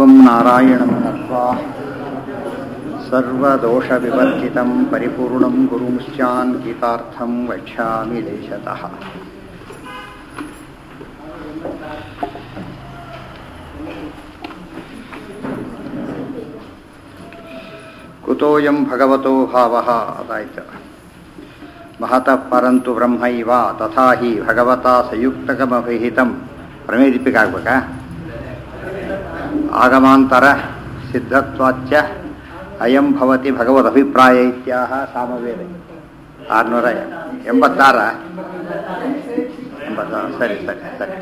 देवं नारायणं नत्वा सर्वदोषविवर्जितं परिपूर्णं गुरुंश्चान् गीतार्थं वक्ष्यामि लेशतः ಕುತೋಯಂ ಭಗವತೋ ಭಾವ ಅದಾಯ್ತು ಮಹತಃ ಪರಂತು ಬ್ರಹ್ಮೈವ ತಥಾ ಹಿ ಭಗವತ ಸಂಯುಕ್ತಕಮಭಿಹಿತಂ ಪ್ರಮೇದೀಪಿಕ ಆಗ್ಬೇಕಾ ಆಗಮಾಂತರ ಸಿದ್ಧತ್ವಾಚ್ಯ ಅಯಂ ಭವತಿ ಭಗವದ್ ಅಭಿಪ್ರಾಯ ಇತ್ಯಾಹ ಸಾಮವೇದ ಆರುನೂರ ಎಂಬತ್ತಾರ ಎಂಬತ್ತಾರು ಸರಿ ಸರಿ ಸರಿ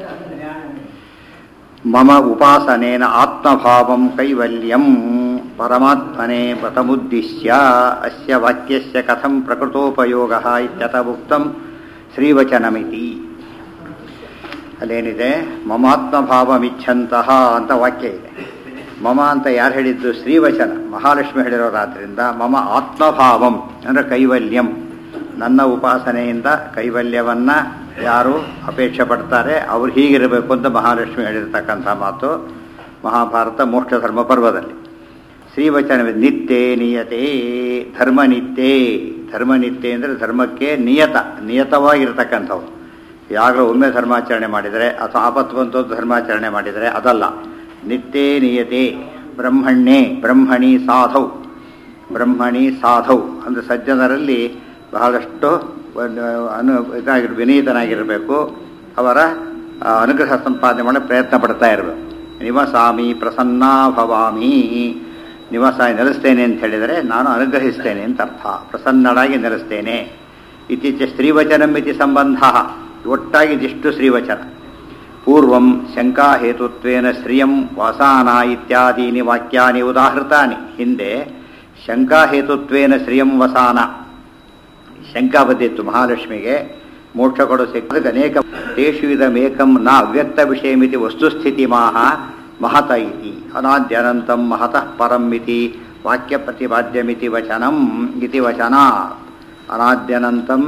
ಮಮ ಉಪಾಸನೇನ ಆತ್ಮಭಾವಂ ಕೈವಲ್ಯಂ ಪರಮಾತ್ಮನೆ ಪತಮುದ್ದಿಶ್ಯ ಅಸ್ಯ ವಾಕ್ಯಸ್ಯ ಕಥಂ ಪ್ರಕೃತೋಪಯೋಗ ಇತ್ಯತ ಉಕ್ತಂ ಶ್ರೀವಚನಮಿತಿ ಅಲ್ಲೇನಿದೆ ಮಮಾತ್ಮಭಾವಮಿಚ್ಛಂತಹ ಅಂತ ವಾಕ್ಯ ಇದೆ ಮಮ ಅಂತ ಯಾರು ಹೇಳಿದ್ದು ಶ್ರೀವಚನ ಮಹಾಲಕ್ಷ್ಮಿ ಹೇಳಿರೋರಾದ್ರಿಂದ ಮಮ ಆತ್ಮಭಾವಂ ಅಂದರೆ ಕೈವಲ್ಯಂ ನನ್ನ ಉಪಾಸನೆಯಿಂದ ಕೈವಲ್ಯವನ್ನ ಯಾರು ಅಪೇಕ್ಷೆ ಪಡ್ತಾರೆ ಅವ್ರು ಹೀಗಿರಬೇಕು ಅಂತ ಮಹಾಲಕ್ಷ್ಮಿ ಹೇಳಿರ್ತಕ್ಕಂಥ ಮಾತು ಮಹಾಭಾರತ ಮೋಕ್ಷ ಧರ್ಮ ಪರ್ವದಲ್ಲಿ ಶ್ರೀವಚನ ನಿತ್ಯೆ ನಿಯತೆ ಧರ್ಮನಿತ್ಯೆ ಧರ್ಮನಿತ್ಯೆ ಅಂದರೆ ಧರ್ಮಕ್ಕೆ ನಿಯತ ನಿಯತವಾಗಿರ್ತಕ್ಕಂಥವು ಯಾಗಲೂ ಒಮ್ಮೆ ಧರ್ಮಾಚರಣೆ ಮಾಡಿದರೆ ಅಥವಾ ಆಪತ್ತು ಬಂತು ಧರ್ಮಾಚರಣೆ ಮಾಡಿದರೆ ಅದಲ್ಲ ನಿತ್ಯೇ ನಿಯತೆ ಬ್ರಹ್ಮಣ್ಯೇ ಬ್ರಹ್ಮಣಿ ಸಾಧೌ ಬ್ರಹ್ಮಣಿ ಸಾಧೌ ಅಂದರೆ ಸಜ್ಜನರಲ್ಲಿ ಬಹಳಷ್ಟು ಅನು ಇದಾಗಿರ್ ವಿನೀತನಾಗಿರಬೇಕು ಅವರ ಅನುಗ್ರಹ ಸಂಪಾದನೆ ಮಾಡೋ ಪ್ರಯತ್ನ ಪಡ್ತಾ ಇರಬೇಕು ನಿವಸಾಮಿ ಪ್ರಸನ್ನ ಭವಾಮಿ ನಿವಾಸ ನೆಲೆಸ್ತೇನೆ ಅಂತ ಹೇಳಿದರೆ ನಾನು ಅನುಗ್ರಹಿಸ್ತೇನೆ ಅಂತ ಅರ್ಥ ಪ್ರಸನ್ನಳಾಗಿ ನೆಲೆಸ್ತೇನೆ ಇತ್ತೀಚೆ ಸ್ತ್ರೀವಚನಂ ಇತಿ ಸಂಬಂಧ ಒಟ್ಟಾಗಿ ಇದಿಷ್ಟು ಶ್ರೀವಚನ ಪೂರ್ವಂ ಶಂಕಾಹೇತುತ್ವೇನ ಶ್ರಿಯಂ ವಾಸಾನ ಇತ್ಯಾದೀನಿ ವಾಕ್ಯಾನಿ ಉದಾಹೃತಾನಿ ಹಿಂದೆ ಶಂಕಾಹೇತುತ್ವೇನ ಶ್ರಿಯಂ ವಸಾನ ಶಂಕಾ ಬಂದಿತ್ತು ಮಹಾಲಕ್ಷ್ಮಿಗೆ ಮೋಕ್ಷ ಕೊಡೋ ಸಿಕ್ಕ ಅನೇಕ ತೇಷು ಇದಮೇಕಂ ನ ಅವ್ಯಕ್ತ ವಿಷಯಮಿತಿ ವಸ್ತುಸ್ಥಿತಿ ಮಾಹ ಮಹತ ಇತಿ ಅನಾದ್ಯನಂತಂ ಮಹತಃ ಪರಂ ಇತಿ ವಾಕ್ಯ ಪ್ರತಿಪಾದ್ಯಮಿತಿ ವಚನಂ ಇತಿ ವಚನ ಅನಾದ್ಯನಂತಂ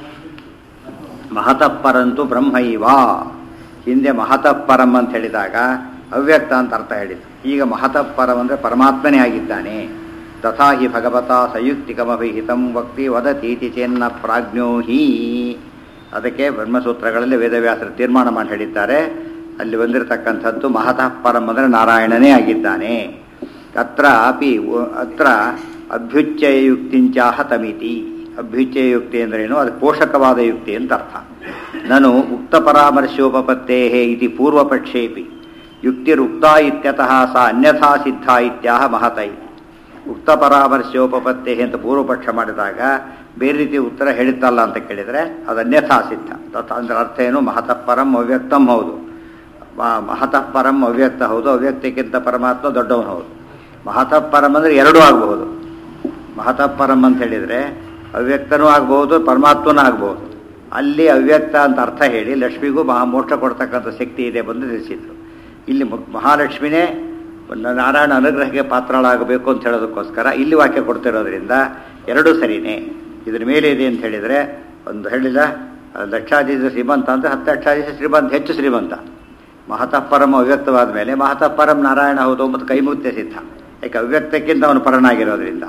ಮಹತಃ ಪರಂತು ಬ್ರಹ್ಮೈವ ಹಿಂದೆ ಮಹತಃ ಪರಂ ಅಂತ ಹೇಳಿದಾಗ ಅವ್ಯಕ್ತ ಅಂತ ಅರ್ಥ ಹೇಳಿದ್ದು ಈಗ ಮಹತಃ ಪರಂ ಅಂದರೆ ಪರಮಾತ್ಮನೇ ಆಗಿದ್ದಾನೆ ತಥಾ ಹಿ ಭಗವತ ಸಂಯುಕ್ತಿಕಮಭಿಹಿತಂ ವಕ್ತಿ ವದತೀತಿ ಚೆನ್ನ ಪ್ರಾಜ್ಞೋ ಹಿ ಅದಕ್ಕೆ ಬ್ರಹ್ಮಸೂತ್ರಗಳಲ್ಲಿ ವೇದವ್ಯಾಸರು ತೀರ್ಮಾನ ಮಾಡಿ ಹೇಳಿದ್ದಾರೆ ಅಲ್ಲಿ ಬಂದಿರತಕ್ಕಂಥದ್ದು ಮಹತಃ ಪರಂ ಅಂದರೆ ನಾರಾಯಣನೇ ಆಗಿದ್ದಾನೆ ಅತ್ರ ಅಪಿ ಅತ್ರ ಅಭ್ಯುಚ್ಚಯ ಯುಕ್ತಿಂಚಾಹ ತಮಿತಿ ಅಭ್ಯುಚ್ಚಯ ಯುಕ್ತಿ ಅಂದ್ರೇನು ಅದು ಪೋಷಕವಾದ ಯುಕ್ತಿ ಅಂತ ಅರ್ಥ ನಾನು ಉಕ್ತ ಪರಾಮರ್ಶೋಪತ್ತೇ ಇತಿ ಪೂರ್ವಪಕ್ಷೇಪಿ ಯುಕ್ತಿರುಕ್ತ ಇತ್ಯತಃ ಸಾ ಅನ್ಯಥಾ ಸಿದ್ಧ ಇತ್ಯಾಹ ಮಹತ ಇತಿ ಉಕ್ತ ಪರಾಮರ್ಶೋಪತ್ತೇ ಅಂತ ಪೂರ್ವಪಕ್ಷ ಮಾಡಿದಾಗ ಬೇರೆ ರೀತಿ ಉತ್ತರ ಹೇಳಿತ್ತಲ್ಲ ಅಂತ ಕೇಳಿದರೆ ಅದು ಅನ್ಯಥಾ ಸಿದ್ಧ ತತ್ ಅಂದ್ರೆ ಅರ್ಥ ಏನು ಮಹತಃ ಪರಂ ಅವ್ಯಕ್ತಂ ಹೌದು ಮಹತಃ ಪರಂ ಅವ್ಯಕ್ತ ಹೌದು ಅವ್ಯಕ್ತಕ್ಕಿಂತ ಪರಮಾತ್ಮ ದೊಡ್ಡವನು ಹೌದು ಮಹತಃ ಪರಂ ಅಂದರೆ ಎರಡೂ ಆಗಬಹುದು ಮಹತಃ ಪರಂ ಅಂತ ಹೇಳಿದರೆ ಅವ್ಯಕ್ತನೂ ಆಗಬಹುದು ಪರಮಾತ್ಮನೂ ಆಗಬಹುದು ಅಲ್ಲಿ ಅವ್ಯಕ್ತ ಅಂತ ಅರ್ಥ ಹೇಳಿ ಲಕ್ಷ್ಮಿಗೂ ಮಹಾ ಮೋಕ್ಷ ಕೊಡ್ತಕ್ಕಂಥ ಶಕ್ತಿ ಇದೆ ಬಂದು ತಿಳಿಸಿದ್ರು ಇಲ್ಲಿ ಮಹಾಲಕ್ಷ್ಮಿನೇ ನಾರಾಯಣ ಅನುಗ್ರಹಕ್ಕೆ ಪಾತ್ರಳಾಗಬೇಕು ಅಂತ ಹೇಳೋದಕ್ಕೋಸ್ಕರ ಇಲ್ಲಿ ವಾಕ್ಯ ಕೊಡ್ತಿರೋದ್ರಿಂದ ಎರಡೂ ಸರಿನೇ ಇದ್ರ ಮೇಲೆ ಇದೆ ಅಂತ ಹೇಳಿದರೆ ಒಂದು ಹೇಳಿಲ್ಲ ಲಕ್ಷಾಧೀಶ ಶ್ರೀಮಂತ ಅಂದರೆ ಹತ್ತು ಲಕ್ಷಾಧೀಶ ಶ್ರೀಮಂತ ಹೆಚ್ಚು ಶ್ರೀಮಂತ ಮಹತಃ ಪರಮ ಅವ್ಯಕ್ತವಾದ ಮೇಲೆ ಮಹತಃ ಪರಂ ನಾರಾಯಣ ಹೌದು ಮತ್ತು ಕೈಮುಕ್ತೆ ಸಿದ್ಧ ಯಾಕೆ ಅವ್ಯಕ್ತಕ್ಕಿಂತ ಅವನು ಪರನಾಗಿರೋದ್ರಿಂದ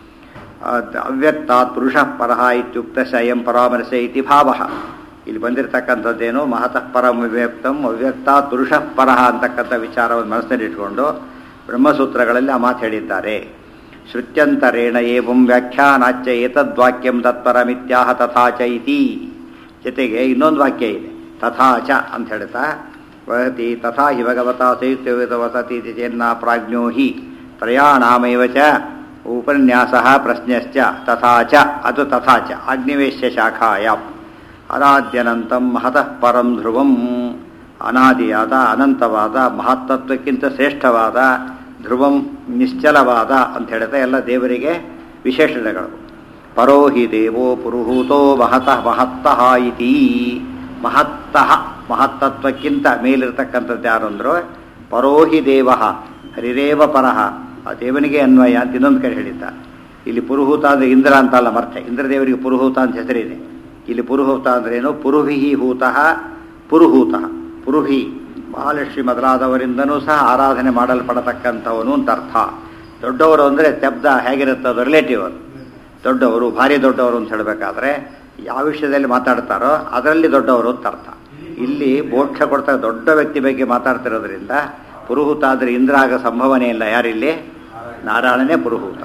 ಅವ್ಯಕ್ತಾತ್ ಪುರುಷ ಪರಹ ಇತ್ಯುಕ್ತ ಶಯಂ ಪರಾಮರ್ಶ ಇತಿ ಭಾವ ಇಲ್ಲಿ ಬಂದಿರತಕ್ಕಂಥದ್ದೇನು ಮಹತಃ ಪರಂ ಅವ್ಯಕ್ತಂ ಅವ್ಯಕ್ತಾತ್ ಪುರುಷ ಪರಹ ಅಂತಕ್ಕಂಥ ವಿಚಾರವನ್ನು ಮನಸ್ಸಿನಲ್ಲಿಟ್ಕೊಂಡು ಬ್ರಹ್ಮಸೂತ್ರಗಳಲ್ಲಿ ಆ ಮಾತು ಹೇಳಿದ್ದಾರೆ ಶ್ರುತ್ಯಂತರೇಣ ಏವಂ ವ್ಯಾಖ್ಯಾನಾಚ್ಯ ಏತದ್ವಾಕ್ಯಂ ತತ್ಪರಮಿತ್ಯಾಹ ತಥಾಚ ಇತಿ ಜೊತೆಗೆ ಇನ್ನೊಂದು ವಾಕ್ಯ ಇದೆ ತಥಾಚ ಅಂತ ಹೇಳ್ತಾ ವಹತಿ ತಥಾ ಹಿ ಭಗವತ ಸಂಯುಕ್ತ ವಸತಿ ಚೇನ್ನ ಪ್ರಾಜ್ಞೋ ಹಿ ತ್ರಯಾಣಾಮೇವ ಚ ಉಪನ್ಯಾಸ ಪ್ರಶ್ನೆಶ್ಚ ತಥಾಚ ಅದು ತಥಾಚ ಅಗ್ನಿವೇಶ್ಯ ಶಾಖಾಯ ಅನಾದ್ಯನಂತಂ ಮಹತಃ ಪರಂ ಧ್ರುವಂ ಅನಾದಿಯಾದ ಅನಂತವಾದ ಮಹತ್ತತ್ವಕ್ಕಿಂತ ಶ್ರೇಷ್ಠವಾದ ಧ್ರುವಂ ನಿಶ್ಚಲವಾದ ಅಂತ ಹೇಳ್ತಾ ಎಲ್ಲ ದೇವರಿಗೆ ವಿಶೇಷಣಗಳು ಪರೋ ಹಿ ದೇವೋ ಪುರುಹೂತೋ ಮಹತಃ ಮಹತ್ತಃ ಇತಿ ಮಹತ್ತಃ ಮಹತ್ತತ್ವಕ್ಕಿಂತ ಮೇಲಿರ್ತಕ್ಕಂಥದ್ದು ಯಾರು ಅಂದರು ಪರೋಹಿ ದೇವ ಹರಿರೇವ ಪರಹ ಆ ದೇವನಿಗೆ ಅನ್ವಯ ಅಂತ ಇನ್ನೊಂದು ಕಡೆ ಹೇಳಿದ್ದಾರೆ ಇಲ್ಲಿ ಪುರುಹೂತ ಅಂದರೆ ಇಂದ್ರ ಅಂತಲ್ಲ ಮರ್ತೆ ಇಂದ್ರದೇವರಿಗೆ ಪುರುಹೂತ ಅಂತ ಹೆಸರಿದೆ ಇಲ್ಲಿ ಪುರುಹೂತ ಅಂದ್ರೇನು ಪುರುಹಿ ಹೂತಃ ಪುರುಹೂತ ಪುರುಹಿ ಮಹಾಲಕ್ಷ್ಮಿ ಮೊದಲಾದವರಿಂದನೂ ಸಹ ಆರಾಧನೆ ಮಾಡಲ್ಪಡತಕ್ಕಂಥವನು ಅಂತ ಅರ್ಥ ದೊಡ್ಡವರು ಅಂದರೆ ಶಬ್ದ ಹೇಗಿರುತ್ತೆ ಅದು ರಿಲೇಟಿವ್ ಅದು ದೊಡ್ಡವರು ಭಾರಿ ದೊಡ್ಡವರು ಅಂತ ಹೇಳಬೇಕಾದ್ರೆ ಯಾವ ವಿಷಯದಲ್ಲಿ ಮಾತಾಡ್ತಾರೋ ಅದರಲ್ಲಿ ದೊಡ್ಡವರು ಅಂತ ಅರ್ಥ ಇಲ್ಲಿ ಮೋಕ್ಷ ಕೊಡ್ತಾ ದೊಡ್ಡ ವ್ಯಕ್ತಿ ಬಗ್ಗೆ ಮಾತಾಡ್ತಿರೋದ್ರಿಂದ ಪುರುಹೂತ ಆದರೆ ಇಂದ್ರ ಆಗ ಸಂಭವನೆ ಇಲ್ಲ ಯಾರಿಲ್ಲಿ ನಾರಾಯಣನೇ ಪುರುಹೂತ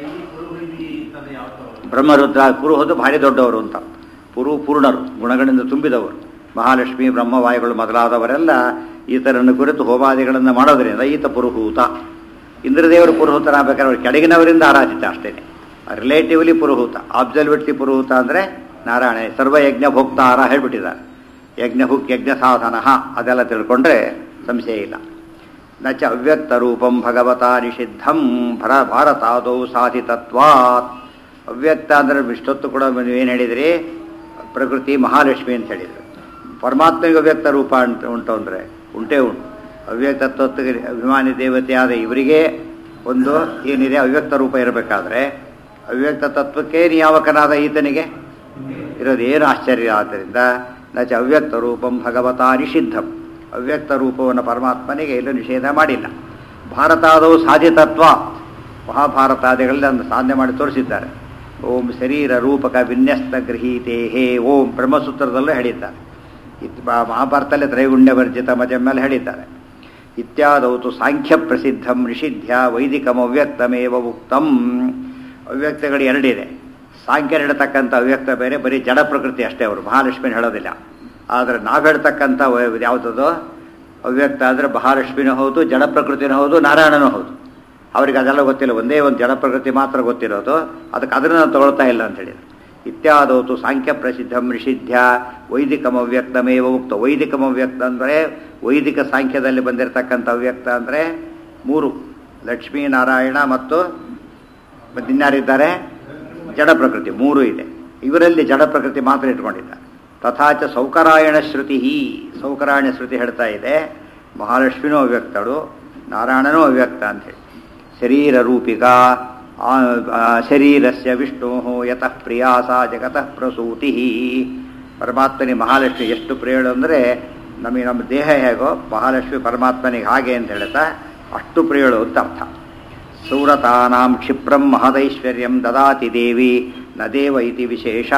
ಬ್ರಹ್ಮರುದ್ರ ಪುರುಹೂತ ಭಾರಿ ದೊಡ್ಡವರು ಅಂತ ಪುರು ಪೂರ್ಣರು ಗುಣಗಳಿಂದ ತುಂಬಿದವರು ಮಹಾಲಕ್ಷ್ಮಿ ಬ್ರಹ್ಮವಾಯುಗಳು ಮೊದಲಾದವರೆಲ್ಲ ಈತರನ್ನು ಕುರಿತು ಹೋಮಾದಿಗಳನ್ನು ಮಾಡೋದರಿಂದ ಈತ ಪುರುಹೂತ ಇಂದ್ರದೇವರು ಪುರುಹೂತರಾಗಬೇಕಾದ್ರೆ ಅವರು ಕೆಳಗಿನವರಿಂದ ಆರಾಧಿತ ಅಷ್ಟೇ ರಿಲೇಟಿವ್ಲಿ ಪುರುಹೂತ ಆಬ್ಸಲ್ಯೂಟ್ಲಿ ಪುರುಹೂತ ಅಂದರೆ ನಾರಾಯಣ ಸರ್ವಯಜ್ಞ ಭೋಕ್ತಾರ ಹೇಳ್ಬಿಟ್ಟಿದ್ದಾರೆ ಯಜ್ಞ ಹುಕ್ ಯಜ್ಞ ಸಾಧನ ಅದೆಲ್ಲ ತಿಳ್ಕೊಂಡ್ರೆ ಸಂಶಯ ಇಲ್ಲ ನ ಚ ಅವ್ಯಕ್ತ ರೂಪಂ ಭಗವತ ನಿಷಿದ್ಧಂ ಭರ ಭಾರತಾದೌ ಸಾಧಿತತ್ವಾತ್ ಅವ್ಯಕ್ತ ಅಂದರೆ ಇಷ್ಟೊತ್ತು ಕೂಡ ಏನು ಹೇಳಿದ್ರಿ ಪ್ರಕೃತಿ ಮಹಾಲಕ್ಷ್ಮಿ ಅಂತ ಹೇಳಿದ್ರು ಪರಮಾತ್ಮಗೆ ಅವ್ಯಕ್ತ ರೂಪ ಅಂತ ಉಂಟು ಅಂದರೆ ಉಂಟೇ ಉಂಟು ಅವ್ಯಕ್ತ ತತ್ವಕ್ಕೆ ಅಭಿಮಾನಿ ದೇವತೆಯಾದ ಇವರಿಗೆ ಒಂದು ಏನಿದೆ ಅವ್ಯಕ್ತ ರೂಪ ಇರಬೇಕಾದ್ರೆ ಅವ್ಯಕ್ತ ತತ್ವಕ್ಕೆ ನಿಯಾಮಕನಾದ ಈತನಿಗೆ ಇರೋದು ಏನು ಆಶ್ಚರ್ಯ ಆದ್ದರಿಂದ ನಚ ಅವ್ಯಕ್ತ ರೂಪಂ ಭಗವತ ನಿಷಿದ್ಧಂ ಅವ್ಯಕ್ತ ರೂಪವನ್ನು ಪರಮಾತ್ಮನಿಗೆ ಎಲ್ಲೂ ನಿಷೇಧ ಮಾಡಿಲ್ಲ ಭಾರತಾದವು ಸಾಧಿತತ್ವ ಮಹಾಭಾರತಾದಿಗಳಲ್ಲಿ ಅದನ್ನು ಸಾಧನೆ ಮಾಡಿ ತೋರಿಸಿದ್ದಾರೆ ಓಂ ಶರೀರ ರೂಪಕ ವಿನ್ಯಸ್ತ ಗೃಹೀತೆ ಹೇ ಓಂ ಬ್ರಹ್ಮಸೂತ್ರದಲ್ಲೂ ಹೇಳಿದ್ದಾರೆ ಇತ್ ಮಹಾಭಾರತಲ್ಲೇ ತ್ರೈಗುಣ್ಯ ವರ್ಜಿತ ಮಜ ಮೇಲೆ ಹೇಳಿದ್ದಾರೆ ಇತ್ಯಾದೌತು ಸಾಂಖ್ಯ ಪ್ರಸಿದ್ಧಂ ನಿಷಿದ್ಧ ವೈದಿಕಮವ್ಯಕ್ತಮೇವ ಉಕ್ತಂ ಅವ್ಯಕ್ತಗಳು ಎರಡಿದೆ ಸಾಂಖ್ಯ ಹೇಳ್ತಕ್ಕಂಥ ಅವ್ಯಕ್ತ ಬೇರೆ ಬರೀ ಜಡ ಪ್ರಕೃತಿ ಅಷ್ಟೇ ಅವರು ಮಹಾಲಕ್ಷ್ಮಿನ ಹೇಳೋದಿಲ್ಲ ಆದರೆ ನಾವು ಹೇಳ್ತಕ್ಕಂಥ ಯಾವುದದು ಅವ್ಯಕ್ತ ಅಂದರೆ ಮಹಾಲಕ್ಷ್ಮಿನೂ ಹೌದು ಜಡ ಪ್ರಕೃತಿನೂ ಹೌದು ನಾರಾಯಣನೂ ಹೌದು ಅವ್ರಿಗೆ ಅದೆಲ್ಲ ಗೊತ್ತಿಲ್ಲ ಒಂದೇ ಒಂದು ಜಡ ಪ್ರಕೃತಿ ಮಾತ್ರ ಗೊತ್ತಿರೋದು ಅದಕ್ಕೆ ಅದನ್ನು ನಾವು ತಗೊಳ್ತಾ ಇಲ್ಲ ಅಂತ ಹೇಳಿದ್ರು ಇತ್ಯಾದೌತು ಸಾಂಖ್ಯ ಪ್ರಸಿದ್ಧಂ ನಿಷಿದ್ಧ ವೈದಿಕಮವ್ಯಕ್ತಮೇವ ಉಕ್ತ ವೈದಿಕಮವ್ಯಕ್ತ ಅಂದರೆ ವೈದಿಕ ಸಾಂಖ್ಯದಲ್ಲಿ ಬಂದಿರತಕ್ಕಂಥ ಅವ್ಯಕ್ತ ಅಂದರೆ ಮೂರು ಲಕ್ಷ್ಮೀನಾರಾಯಣ ಮತ್ತು ಇನ್ಯಾರಿದ್ದಾರೆ ಜಡ ಪ್ರಕೃತಿ ಮೂರು ಇದೆ ಇವರಲ್ಲಿ ಜಡ ಪ್ರಕೃತಿ ಮಾತ್ರ ಇಟ್ಕೊಂಡಿದ್ದಾರೆ ತಥಾಚ ಸೌಕರಾಯಣ ಶ್ರುತಿ ಸೌಕರಾಯಣ ಶ್ರುತಿ ಹೇಳ್ತಾ ಇದೆ ಮಹಾಲಕ್ಷ್ಮಿನೂ ಅವ್ಯಕ್ತಳು ನಾರಾಯಣನೂ ಅವ್ಯಕ್ತ ಅಂತ ಹೇಳಿ ಶರೀರ ರೂಪಿಕ ಶರೀರಸ್ಯ ವಿಷ್ಣು ಯತಃ ಪ್ರಿಯಾ ಸಾ ಜಗತಃ ಪ್ರಸೂತಿ ಪರಮಾತ್ಮನಿ ಮಹಾಲಕ್ಷ್ಮಿ ಎಷ್ಟು ಪ್ರಿಯಳು ಅಂದರೆ ನಮಗೆ ನಮ್ಮ ದೇಹ ಹೇಗೋ ಮಹಾಲಕ್ಷ್ಮಿ ಪರಮಾತ್ಮನಿಗೆ ಹಾಗೆ ಅಂತ ಹೇಳ್ತಾ ಅಷ್ಟು ಪ್ರಿಯಳು ಅಂತ ಅರ್ಥ ಸೂರತಾನಾಂ ಕ್ಷಿಪ್ರಂ ಮಹದೈಶ್ವರ್ಯಂ ದದಾತಿ ದೇವಿ ನ ದೇವ ಇತಿ ವಿಶೇಷ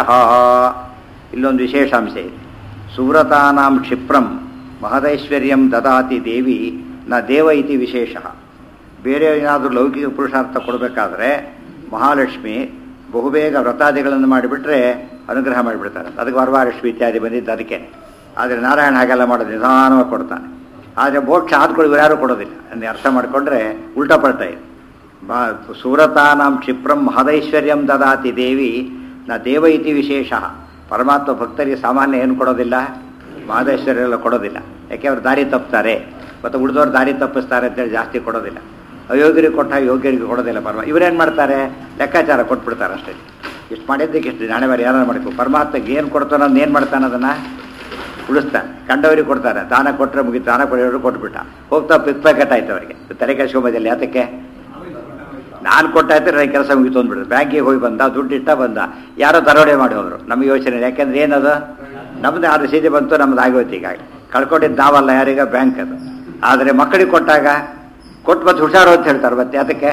ಇಲ್ಲೊಂದು ವಿಶೇಷಾಂಶ ಇದೆ ಸೂರತಾನಾಂ ಕ್ಷಿಪ್ರಂ ಮಹದೈಶ್ವರ್ಯಂ ದದಾತಿ ದೇವಿ ನ ದೇವ ಇತಿ ವಿಶೇಷ ಬೇರೆ ಏನಾದರೂ ಲೌಕಿಕ ಪುರುಷಾರ್ಥ ಕೊಡಬೇಕಾದ್ರೆ ಮಹಾಲಕ್ಷ್ಮಿ ಬಹುಬೇಗ ವ್ರತಾದಿಗಳನ್ನು ಮಾಡಿಬಿಟ್ರೆ ಅನುಗ್ರಹ ಮಾಡಿಬಿಡ್ತಾರೆ ಅದಕ್ಕೆ ವರಮಹಾಲಕ್ಷ್ಮಿ ಇತ್ಯಾದಿ ಬಂದಿದ್ದು ಅದಕ್ಕೆ ಆದರೆ ನಾರಾಯಣ ಹಾಗೆಲ್ಲ ಮಾಡೋದು ನಿಧಾನವಾಗಿ ಕೊಡ್ತಾನೆ ಆದರೆ ಮೋಕ್ಷ ಆದ್ಕೊಳ್ಳಿ ಯಾರು ಕೊಡೋದಿಲ್ಲ ಅಂದರೆ ಅರ್ಥ ಮಾಡಿಕೊಂಡ್ರೆ ಉಲ್ಟಾ ಪಲ್ಟ ಇದೆ ಬಾ ಸೂರತಾನಾಂ ಕ್ಷಿಪ್ರಂ ಮಹದೈಶ್ವರ್ಯಂ ದದಾತಿ ದೇವಿ ನ ದೇವ ಇತಿ ವಿಶೇಷ ಪರಮಾತ್ಮ ಭಕ್ತರಿಗೆ ಸಾಮಾನ್ಯ ಏನು ಕೊಡೋದಿಲ್ಲ ಮಹದೈಶ್ವರ್ಯ ಎಲ್ಲ ಕೊಡೋದಿಲ್ಲ ಯಾಕೆ ಅವ್ರು ದಾರಿ ತಪ್ತಾರೆ ಮತ್ತು ಉಳಿದವ್ರು ದಾರಿ ತಪ್ಪಿಸ್ತಾರೆ ಅಂತೇಳಿ ಜಾಸ್ತಿ ಕೊಡೋದಿಲ್ಲ ಅಯೋಗ್ಯರಿಗೆ ಕೊಟ್ಟ ಯೋಗ್ಯರಿಗೆ ಕೊಡೋದಿಲ್ಲ ಪರಮ ಇವರೇನು ಮಾಡ್ತಾರೆ ಲೆಕ್ಕಾಚಾರ ಕೊಟ್ಬಿಡ್ತಾರೆ ಅಷ್ಟೇ ಇಷ್ಟು ಮಾಡಿದ್ದಕ್ಕೆ ಇಷ್ಟು ನಾಳೆ ಬಾರಿ ಯಾರು ಮಾಡ್ಕೊ ಪರಮಾತ್ಮಗೆ ಏನು ಕೊಡ್ತಾನೋ ಅದನ್ನ ಏನು ಮಾಡ್ತಾನೆ ಅದನ್ನು ಉಳಿಸ್ತಾನೆ ಕಂಡವರಿಗೆ ಕೊಡ್ತಾರೆ ದಾನ ಕೊಟ್ಟರೆ ಮುಗಿತು ದಾನ ಕೊಡೋರು ಕೊಟ್ಬಿಟ್ಟ ಹೋಗ್ತಾ ಪಿಕ್ ಪ್ಯಾಕೆಟ್ ಆಯ್ತು ಅವರಿಗೆ ತಲೆ ಕೆಲ್ಸ್ಕೊಂಬೋದಿಲ್ಲ ಯಾತಕ್ಕೆ ನಾನು ಕೊಟ್ಟಾಯ್ತು ನನಗೆ ಕೆಲಸ ಮುಗಿತು ಅಂದ್ಬಿಡ್ತು ಬ್ಯಾಂಕಿಗೆ ಹೋಗಿ ಬಂದ ದುಡ್ಡು ಇಟ್ಟ ಬಂದ ಯಾರೋ ದರೋಡೆ ಮಾಡಿ ಹೋದ್ರು ನಮಗೆ ಯೋಚನೆ ಇಲ್ಲ. ಯಾಕೆಂದ್ರೆ ಏನದು ನಮ್ದು ಅದು ಸೀದೆ ಬಂತು ನಮ್ದು ಆಗೋಯ್ತು ಈಗ ಕಳ್ಕೊಂಡಿದ್ದು ನಾವಲ್ಲ ಯಾರೀಗ ಬ್ಯಾಂಕ್ ಅದು ಆದರೆ ಮಕ್ಕಳಿಗೆ ಕೊಟ್ಟಾಗ ಕೊಟ್ಟು ಮತ್ತೆ ಹುಷಾರು ಅಂತ ಹೇಳ್ತಾರೆ ಮತ್ತೆ ಅದಕ್ಕೆ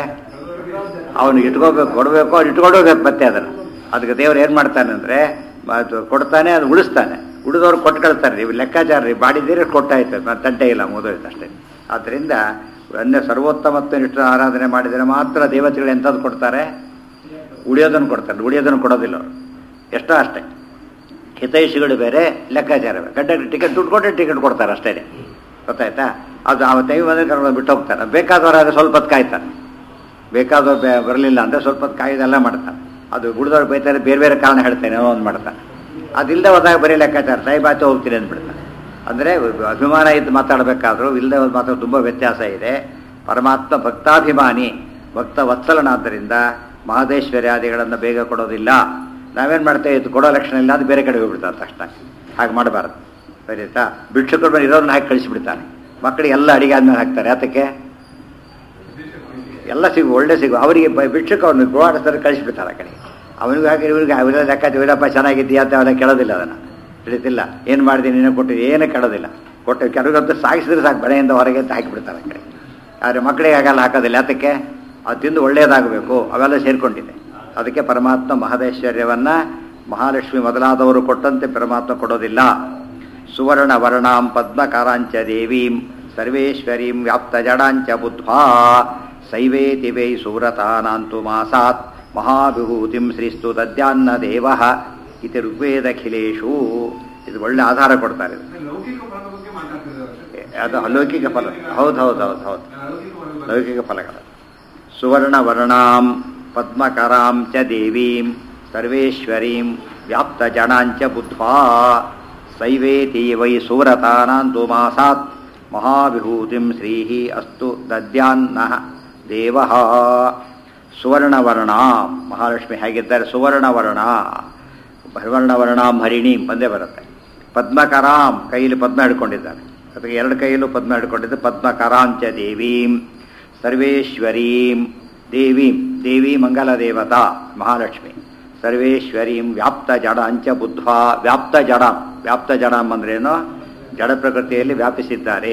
ಅವನು ಇಟ್ಕೋಬೇಕು ಕೊಡಬೇಕು ಅವ್ನು ಇಟ್ಕೊಂಡೋಗ್ಬೇಕು ಮತ್ತೆ ಅದನ್ನು ಅದಕ್ಕೆ ದೇವ್ರು ಏನು ಮಾಡ್ತಾನೆ ಅಂದರೆ ಅದು ಕೊಡ್ತಾನೆ ಅದು ಉಳಿಸ್ತಾನೆ ಉಳಿದವ್ರು ಕೊಟ್ಟು ಕಳ್ತಾರೆ ನೀವು ಲೆಕ್ಕಾಚಾರ ರೀ ಬಾಡಿದ್ದೀರಿ ಕೊಟ್ಟಾಯ್ತು ಮತ್ತೆ ತಂಟೆ ಇಲ್ಲ ಮುಗಿದೋಯ್ತು ಅಷ್ಟೇ ಆದ್ದರಿಂದ ಅನ್ಯ ಸರ್ವೋತ್ತಮತ್ವ ನಿಷ್ಠ ಆರಾಧನೆ ಮಾಡಿದರೆ ಮಾತ್ರ ದೇವತೆಗಳು ಎಂಥದ್ದು ಕೊಡ್ತಾರೆ ಉಳಿಯೋದನ್ನು ಕೊಡ್ತಾರೆ ಉಳಿಯೋದನ್ನು ಕೊಡೋದಿಲ್ಲ ಅವರು ಎಷ್ಟೋ ಅಷ್ಟೇ ಹಿತೈಷಿಗಳು ಬೇರೆ ಲೆಕ್ಕಾಚಾರ ಬೇರೆ ಕಂಡಕ್ಟರ್ ಟಿಕೆಟ್ ದುಡ್ಡು ಕೊಟ್ಟರೆ ಟಿಕೆಟ್ ಕೊಡ್ತಾರೆ ಅಷ್ಟೇ ಗೊತ್ತಾಯ್ತಾ ಅದು ಆ ಟೈಮ್ ಬಂದರೆ ಕರ್ಕೊಂಡು ಬಿಟ್ಟು ಹೋಗ್ತಾರೆ ಬೇಕಾದವರಾದ್ರೆ ಸ್ವಲ್ಪ ಹೊತ್ತು ಕಾಯ್ತಾರೆ ಬೇಕಾದವ್ರು ಬೇ ಬರಲಿಲ್ಲ ಅಂದರೆ ಸ್ವಲ್ಪ ಹೊತ್ತು ಕಾಯ್ದೆಲ್ಲ ಮಾಡ್ತಾರೆ ಅದು ಉಳಿದವ್ರು ಬೈತಾರೆ ಬೇರೆ ಬೇರೆ ಕಾರಣ ಹೇಳ್ತೇನೆ ಏನೋ ಒಂದು ಮಾಡ್ತಾರೆ ಅದಿಲ್ಲದೆ ಹೋದಾಗ ಬರೀ ಲೆಕ್ಕಾಚಾರ ಸಾಯಿ ಬಾತು ಹೋಗ್ತೀನಿ ಅಂದ್ಬಿಡ್ತಾರೆ ಅಂದರೆ ಅಭಿಮಾನ ಇದ್ದು ಮಾತಾಡಬೇಕಾದ್ರೂ ಇಲ್ಲದೆ ಹೋದ್ ಮಾತಾಡೋದು ತುಂಬ ವ್ಯತ್ಯಾಸ ಇದೆ ಪರಮಾತ್ಮ ಭಕ್ತಾಭಿಮಾನಿ ಭಕ್ತ ವತ್ಸಲನಾದ್ದರಿಂದ ಮಹದೇಶ್ವರ್ಯಾದಿಗಳನ್ನು ಬೇಗ ಕೊಡೋದಿಲ್ಲ ನಾವೇನು ಮಾಡ್ತೇವೆ ಇದು ಕೊಡೋ ಲಕ್ಷಣ ಇಲ್ಲ ಅದು ಬೇರೆ ಕಡೆ ಹೋಗ್ಬಿಡ್ತಾರೆ ತಕ್ಷಣ ಹಾಗೆ ಮಾಡಬಾರ್ದು ಸರಿತಾ ಭಿಕ್ಷುಕರು ಮೇಲೆ ಇರೋದನ್ನ ಹಾಕಿ ಕಳಿಸಿಬಿಡ್ತಾನೆ ಮಕ್ಕಳಿಗೆ ಎಲ್ಲ ಅಡಿಗೆ ಆದ್ಮೇಲೆ ಹಾಕ್ತಾರೆ ಯಾತಕ್ಕೆ ಎಲ್ಲ ಸಿಗು ಒಳ್ಳೆ ಸಿಗು ಅವರಿಗೆ ಬ- ಭಿಕ್ಷುಕ ಅವನು ಗೋವಾಡಿಸ್ತಾರೆ ಕಳಿಸಿಬಿಡ್ತಾರೆ ಆ ಕಡೆ ಅವನಿಗೆ ಹಾಕಿ ಇವನಿಗೆ ಅವೆಲ್ಲ ಲೆಕ್ಕ ವೀರಪ್ಪ ಚೆನ್ನಾಗಿದ್ದೀಯಾ ಅಂತ ಅವನ ಕೇಳೋದಿಲ್ಲ ಅದನ್ನು ತಿಳಿತಿಲ್ಲ ಏನು ಮಾಡಿದೆ ನೀನು ಕೊಟ್ಟು ಏನು ಕೇಳೋದಿಲ್ಲ ಕೊಟ್ಟು ಕೆಲವ್ರಂತೂ ಸಾಗಿಸಿದ್ರೆ ಸಾಕು ಬೆಳೆಯಿಂದ ಹೊರಗೆ ಅಂತ ಹಾಕಿಬಿಡ್ತಾರೆ ಆ ಕಡೆ ಆದರೆ ಮಕ್ಕಳಿಗೆ ಆಗಲ್ಲ ಹಾಕೋದಿಲ್ಲ ಯಾತಕ್ಕೆ ಅದು ತಿಂದು ಒಳ್ಳೆಯದಾಗಬೇಕು ಅವೆಲ್ಲ ಸೇರಿಕೊಂಡಿದೆ ಅದಕ್ಕೆ ಪರಮಾತ್ಮ ಮಹದೇಶ್ವರ್ಯವನ್ನು ಮಹಾಲಕ್ಷ್ಮಿ ಮೊದಲಾದವರು ಕೊಟ್ಟಂತೆ ಪರಮಾತ್ಮ ಕೊಡೋದಿಲ್ಲ ಸುವರ್ಣ ವರ್ಣಾಂ ಪದ್ಮಕರಾಂಚ ದೇವೀಂ ಸರ್ವೇಶ್ವರೀಂ ವ್ಯಾಪ್ತ ಜಡಾಂಚ ಬುದ್ಧ್ವಾ ಸೈವೇತಿ ವೈ ಸುವ್ರತಾನಾಂತು ಮಾಸಾತ್ ಮಹಾವಿಭೂತಿಂ ಶ್ರೀಸ್ತು ದದ್ಯಾನ್ನ ದೇವ ಇತಿ ಋಗ್ವೇದಖಿಲೇಶು ಇದು ಒಳ್ಳೆ ಆಧಾರ ಕೊಡ್ತಾರೆ ಇದು. ಲೌಕಿಕ ಫಲದ ಬಗ್ಗೆ ಮಾತಾಡ್ತಿದ್ದಾರೆ ಅದು ಅಲೌಕಿಕ ಫಲ ಹೌದು ಹೌದು ಹೌದು ಹೌದು ಲೌಕಿಕ ಫಲದ ಬಗ್ಗೆ ಲೌಕಿಕ ಫಲಗಳು ಸುವರ್ಣವರ್ಣಾಂ ಪದ್ಮಕರಾಂ ಚ ದೇವೀಂ ಸರ್ವೇಶ್ವರೀಂ ವ್ಯಾಪ್ತಜನಾಂಚ ಬುದ್ಧ್ವಾ ಸೈವೇತಿ ವೈ ಸುವ್ರತಾನಾಂತು ಮಾಸಾತ್ ಮಹಾವಿಭೂತಿಂ ಶ್ರೀಃ ಅಸ್ತು ದದ್ಯಾನ್ನಃ ದೇವಃ ಸುವರ್ಣವರ್ಣ ಮಹಾಲಕ್ಷ್ಮಿ ಹೇಗಿದ್ದಾರೆ ಸುವರ್ಣವರ್ಣ ಭರ್ವರ್ಣವರ್ಣಾಂ ಹರಿಣೀಂ ಬಂದೇ ಬರುತ್ತೆ ಪದ್ಮಕರಾಂ ಕೈಯಲ್ಲಿ ಪದ್ಮ ಹಿಡ್ಕೊಂಡಿದ್ದಾರೆ ಅದಕ್ಕೆ ಎರಡು ಕೈಯಲ್ಲೂ ಪದ್ಮ ಹಿಡ್ಕೊಂಡಿದ್ದು ಪದ್ಮಕರಾಂಚ ದೇವೀಂ ಸರ್ವೇಶ್ವರೀಂ ದೇವೀಂ ದೇವಿ ಮಂಗಲ ದೇವತಾ ಮಹಾಲಕ್ಷ್ಮಿ ಸರ್ವೇಶ್ವರೀಂ ವ್ಯಾಪ್ತ ಜಡಾಂಚ ಬುದ್ಧ್ವಾ ವ್ಯಾಪ್ತ ಜಡಾಂ ವ್ಯಾಪ್ತ ಜಡಾಂ ಅಂದ್ರೇನು ಜಡ ಪ್ರಕೃತಿಯಲ್ಲಿ ವ್ಯಾಪಿಸಿದ್ದಾರೆ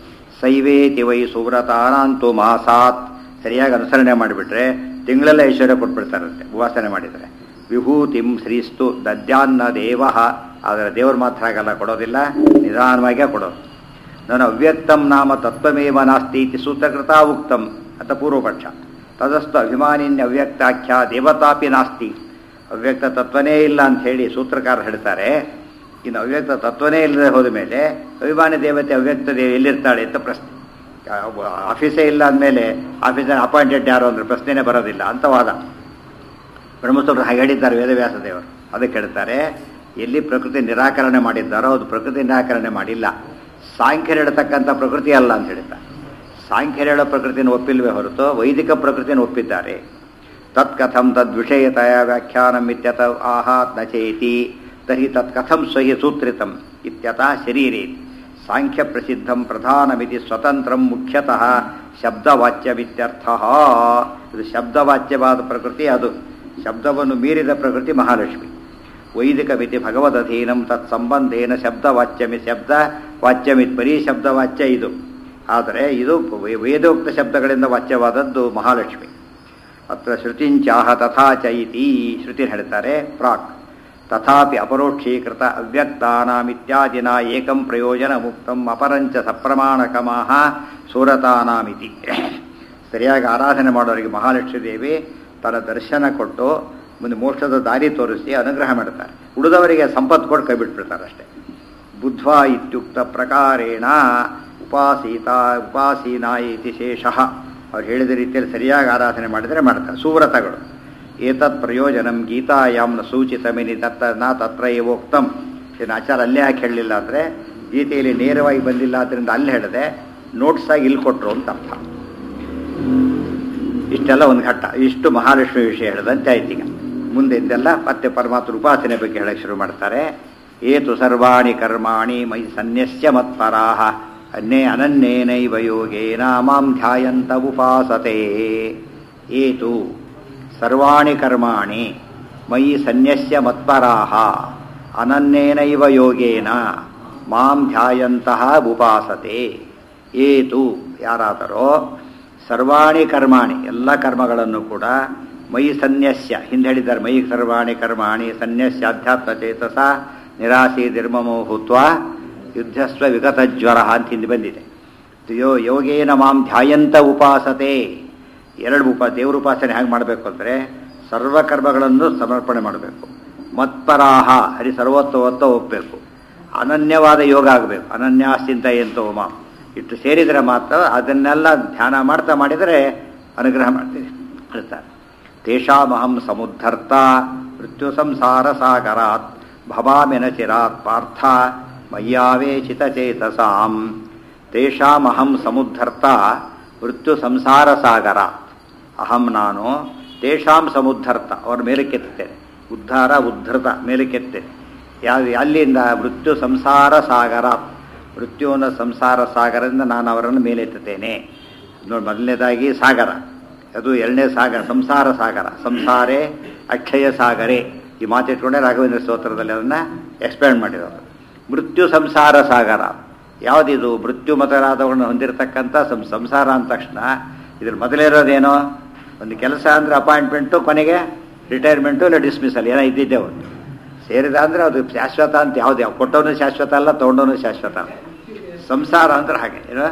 ಸೈವೇತಿ ವೈ ಸುವ್ರತಾನಾಂತು ಮಾಸಾತ್ ಸರಿಯಾಗಿ ಅನುಸರಣೆ ಮಾಡಿಬಿಟ್ರೆ ತಿಂಗಳೆಲ್ಲ ಐಶ್ವರ್ಯ ಕೊಟ್ಬಿಡ್ತಾರಂತೆ ಉಪಾಸನೆ ಮಾಡಿದರೆ ವಿಭೂತಿಂ ಶ್ರೀಸ್ತು ದದ್ಯಾನ್ನ ದೇವ ಆದರೆ ದೇವರು ಮಾತ್ರ ಆಗಲ್ಲ ಕೊಡೋದಿಲ್ಲ ನಿಧಾನವಾಗಿಯೇ ಕೊಡೋದು ನಾನು ಅವ್ಯಕ್ತಂ ನಾಮ ತತ್ವಮೇವ ನಾಸ್ತಿ ಇತಿ ಸೂತ್ರಕೃತ ಉಕ್ತಂ ಅಂತ ಪೂರ್ವಪಕ್ಷ ತದಸ್ತು ಅಭಿಮಾನಿನ್ಯ ಅವ್ಯಕ್ತಾಖ್ಯ ದೇವತಾಪಿ ನಾಸ್ತಿ ಅವ್ಯಕ್ತ ತತ್ವನೇ ಇಲ್ಲ ಅಂತ ಹೇಳಿ ಸೂತ್ರಕಾರ ಹೇಳ್ತಾರೆ ಇನ್ನು ಅವ್ಯಕ್ತ ತತ್ವನೇ ಇಲ್ಲದೆ ಹೋದ ಮೇಲೆ ಅಭಿಮಾನಿ ದೇವತೆ ಅವ್ಯಕ್ತ ದೇವಿ ಎಲ್ಲಿರ್ತಾಳೆ ಅಂತ ಪ್ರಶ್ನೆ ಆ, ಒಬ್ಬ ಆಫೀಸೇ ಇಲ್ಲ ಅಂದಮೇಲೆ ಆಫೀಸಲ್ಲಿ ಅಪಾಯಿಂಟೆಡ್ ಯಾರು ಅಂದ್ರೆ ಪ್ರಶ್ನೆನೇ ಬರೋದಿಲ್ಲ ಅಂತ ವಾದ ಬ್ರಹ್ಮಸೂತ್ರ ಹಾಗೆ ಹೇಳಿದ್ದಾರೆ ವೇದವ್ಯಾಸ ದೇವರು ಅದಕ್ಕೆ ಹೇಳ್ತಾರೆ ಎಲ್ಲಿ ಪ್ರಕೃತಿ ನಿರಾಕರಣೆ ಮಾಡಿದ್ದಾರೋ ಅದು ಪ್ರಕೃತಿ ನಿರಾಕರಣೆ ಮಾಡಿಲ್ಲ ಸಾಂಖ್ಯರು ಹೇಳ್ತಕ್ಕಂಥ ಪ್ರಕೃತಿ ಅಲ್ಲ ಅಂತ ಹೇಳ್ತಾರೆ ಸಾಂಖ್ಯರು ಹೇಳೋ ಪ್ರಕೃತಿನ ಒಪ್ಪಿಲ್ವೇ ಹೊರತು ವೈದಿಕ ಪ್ರಕೃತಿನ ಒಪ್ಪಿದ್ದಾರೆ ತತ್ ಕಥಂ ತದ್ವಿಷಯತೆಯ ವ್ಯಾಖ್ಯಾನಂ ಇತ್ಯತ ಆಹಾ ನ ಚೇತಿ ತರ್ಹಿ ತತ್ ಕಥಂ ಸ್ವಹಿ ಸೂತ್ರಿತಂ ಇತ್ಯತಃ ಶರೀರೇ ಸಾಂಖ್ಯ ಪ್ರಸಿದ್ಧಂ ಪ್ರಧಾನಮಿತಿ ಸ್ವತಂತ್ರಂ ಮುಖ್ಯತಃ ಶಬ್ದವಾಚ್ಯವಿತ್ಯರ್ಥ ಇದು ಶಬ್ದವಾಚ್ಯವಾದ ಪ್ರಕೃತಿ ಅದು ಶಬ್ದವನ್ನು ಮೀರಿದ ಪ್ರಕೃತಿ ಮಹಾಲಕ್ಷ್ಮಿ ವೈದಿಕ ಮಿತಿ ಭಗವದಧೀನಂ ತತ್ ಸಂಬಂಧೇನ ಶಬ್ದವಾಚ್ಯಮಿ ಶಬ್ದ ವಾಚ್ಯಮಿತ್ ಬರೀ ಶಬ್ದವಾಚ್ಯ ಇದು ಆದರೆ ಇದು ವೇ- ವೇದೋಕ್ತ ಶಬ್ದಗಳಿಂದ ವಾಚ್ಯವಾದದ್ದು ಮಹಾಲಕ್ಷ್ಮಿ ಅತ್ರ ಶ್ರುತಿಂಚಾಹ ತಥಾ ಚ ಇತಿ ಶ್ರುತಿ ಹೇಳ್ತಾರೆ ಪ್ರಾಕ್ ತಥಾಪಿ ಅಪರೋಕ್ಷೀಕೃತ ಅವ್ಯಕ್ತಾನಾಮಿತ್ಯಾದಿನ ಏಕಂ ಪ್ರಯೋಜನ ಮುಕ್ತಂ ಅಪರಂಚ ಸಪ್ರಮಾಣಕಮಾಹ ಸೂರತಾನಾಮಿತಿ ಸರಿಯಾಗಿ ಆರಾಧನೆ ಮಾಡೋರಿಗೆ ಮಹಾಲಕ್ಷ್ಮೀ ದೇವಿ ತನ್ನ ದರ್ಶನ ಕೊಟ್ಟು ಮುಂದೆ ಮೋಕ್ಷದ ದಾರಿ ತೋರಿಸಿ ಅನುಗ್ರಹ ಮಾಡ್ತಾರೆ ಉಳಿದವರಿಗೆ ಸಂಪತ್ತು ಕೊಟ್ಟು ಕೈ ಬಿಟ್ಬಿಡ್ತಾರೆ ಅಷ್ಟೇ ಬುದ್ಧ್ವಾ ಇತ್ಯುಕ್ತ ಪ್ರಕಾರೇಣ ಉಪಾಸೀತ ಉಪಾಸೀನ ಇತಿ ಶೇಷಃ ಅವ್ರು ಹೇಳಿದ ರೀತಿಯಲ್ಲಿ ಸರಿಯಾಗಿ ಆರಾಧನೆ ಮಾಡಿದರೆ ಮಾಡ್ತಾರೆ ಸುವ್ರತಗಳು ಏತತ್ ಪ್ರಯೋಜನಂ ಗೀತಾಯಾಮ್ನ ಸೂಚಿತಮಿನಿ ತತ್ತ ನಾ ತತ್ರ ಏವೋಕ್ತಂ ಇದನ್ನು ಆಚಾರ ಅಲ್ಲೇ ಯಾಕೆ ಹೇಳಲಿಲ್ಲ ಅಂದರೆ ಗೀತೆಯಲ್ಲಿ ನೇರವಾಗಿ ಬಂದಿಲ್ಲ ಆದ್ದರಿಂದ ಅಲ್ಲಿ ಹೇಳಿದೆ ನೋಟ್ಸ್ ಆಗಿ ಇಲ್ಲಿ ಕೊಟ್ಟರು ಅಂತ ಅರ್ಥ ಇಷ್ಟೆಲ್ಲ ಒಂದು ಘಟ್ಟ ಇಷ್ಟು ಮಹಾಲಕ್ಷ್ಮಿ ವಿಷಯ ಹೇಳಿದಂತೆ ಆಯ್ತು ಈಗ ಮುಂದೆ ಇದೆಲ್ಲ ಮತ್ತೆ ಪರಮಾತ್ಮ ಉಪಾಸನೆ ಬಗ್ಗೆ ಹೇಳಕ್ಕೆ ಶುರು ಮಾಡ್ತಾರೆ ಏತು ಸರ್ವಾಣಿ ಕರ್ಮಾಣಿ ಮೈ ಸನ್ಯಸ್ಯ ಮತ್ಪರಾಹ ಅನ್ಯೇ ಅನನ್ಯೇನೈವ ಯೋಗೇನ ಮಾಂ ಧ್ಯಾಯಂತ ಉಪಾಸತೆ ಏತು ಸರ್ವಾಣಿ ಕರ್ಮಾಣಿ ಮಯಿ ಸನ್ಯಸ್ಯ ಮತ್ಪರಾಹ ಅನನ್ಯೇನೈವ ಯೋಗೇನ ಮಾಂ ಧ್ಯಾಯಂತಹ ಉಪಾಸತೆ ಏತು ಯಾರಾದರೋ ಸರ್ವಾಣಿ ಕರ್ಮಾಣಿ ಎಲ್ಲ ಕರ್ಮಗಳನ್ನು ಕೂಡ ಮೈ ಸನ್ಯಸ್ಯ ಹಿಂದೆ ಹೇಳಿದ್ದಾರೆ ಮೈ ಸರ್ವಾಣಿ ಕರ್ಮಾಣಿ ಸನ್ಯಸ್ಯ ಅಧ್ಯಾತ್ಮ ಚೇತಸ ನಿರಾಸಿ ನಿರ್ಮಮೋ ಭೂತ್ವ ಯುದ್ಧಸ್ವ ವಿಗತ ಜ್ವರ ಅಂತ ಹಿಂದೆ ಬಂದಿದೆ ಯೋ ಯೋಗೇನ ಮಾಂ ಧ್ಯಾಯಂತ ಉಪಾಸತೆ ಎರಡು ಉಪ ದೇವ್ರ ಉಪಾಸನೆ ಹೇಗೆ ಮಾಡಬೇಕು ಅಂದರೆ ಸರ್ವಕರ್ಮಗಳನ್ನು ಸಮರ್ಪಣೆ ಮಾಡಬೇಕು ಮತ್ಪರಾಹ ಹರಿ ಸರ್ವೋತ್ತವತ್ತ ಒಪ್ಪಬೇಕು ಅನನ್ಯವಾದ ಯೋಗ ಆಗಬೇಕು ಅನನ್ಯಾಸ್ತಿಂತ ಎಂತೋ ಮಾಂ ಇಟ್ಟು ಸೇರಿದರೆ ಮಾತ್ರ ಅದನ್ನೆಲ್ಲ ಧ್ಯಾನ ಮಾಡ್ತಾ ಮಾಡಿದರೆ ಅನುಗ್ರಹ ಮಾಡ್ತೀವಿ ಹೇಳ್ತಾರೆ ತೇಷಾಮಹಂ ಸಮುದ್ಧರ್ತ ಮೃತ್ಯು ಸಂಸಾರ ಸಾಗರಾತ್ ಭವಾಮಿನ ಚಿರಾತ್ ಪಾರ್ಥ ಮಯ್ಯಾವೇಶಿತ ಚೇತಸಾಂ ತೇಷಾಮಹಂ ಸಮುದ್ಧರ್ತ ಮೃತ್ಯು ಸಂಸಾರ ಸಾಗರಾತ್ ಅಹಂ ನಾನು ತೇಷಾಂ ಸಮುದ್ಧರ್ತ ಅವ್ರ ಮೇಲೆ ಕೆತ್ತುತ್ತೇನೆ ಉದ್ಧಾರ ಉದ್ಧೃತ ಮೇಲೆ ಕೆತ್ತೇನೆ ಯಾವ ಅಲ್ಲಿಂದ ಮೃತ್ಯು ಸಂಸಾರ ಸಾಗರ ಮೃತ್ಯುವಿನ ಸಂಸಾರ ಸಾಗರದಿಂದ ನಾನು ಅವರನ್ನು ಮೇಲೆತ್ತುತ್ತೇನೆ ನೋಡಿ ಮೊದಲನೇದಾಗಿ ಸಾಗರ ಅದು ಎರಡನೇ ಸಾಗರ ಸಂಸಾರ ಸಾಗರ ಸಂಸಾರೇ ಅಕ್ಷಯ ಸಾಗರೇ ಈ ಮಾತಿಟ್ಕೊಂಡೆ ರಾಘವೇಂದ್ರ ಸ್ತೋತ್ರದಲ್ಲಿ ಅದನ್ನು ಎಕ್ಸ್ಪ್ಲೇನ್ ಮಾಡಿರೋದು ಮೃತ್ಯು ಸಂಸಾರ ಸಾಗರ ಯಾವುದಿದು ಮೃತ್ಯು ಮೊದಲಾದವುಗಳನ್ನು ಹೊಂದಿರತಕ್ಕಂಥ ಸಂ ಸಂಸಾರ ಅಂದ ತಕ್ಷಣ ಇದ್ರ ಮೊದಲೇ ಇರೋದೇನೋ ಒಂದು ಕೆಲಸ ಅಂದರೆ ಅಪಾಯಿಂಟ್ಮೆಂಟು ಕೊನೆಗೆ ರಿಟೈರ್ಮೆಂಟು ಇಲ್ಲ ಡಿಸ್ಮಿಸಲ್ ಏನೋ ಇದ್ದಿದ್ದೆ ಒಂದು ಸೇರಿದ ಅಂದರೆ ಅದು ಶಾಶ್ವತ ಅಂತ ಯಾವುದು ಯಾವ ಕೊಟ್ಟವನು ಶಾಶ್ವತ ಅಲ್ಲ ತೊಗೊಂಡವನು ಶಾಶ್ವತ ಅಲ್ಲ ಸಂಸಾರ ಅಂದ್ರೆ ಹಾಗೆ ಏನೋ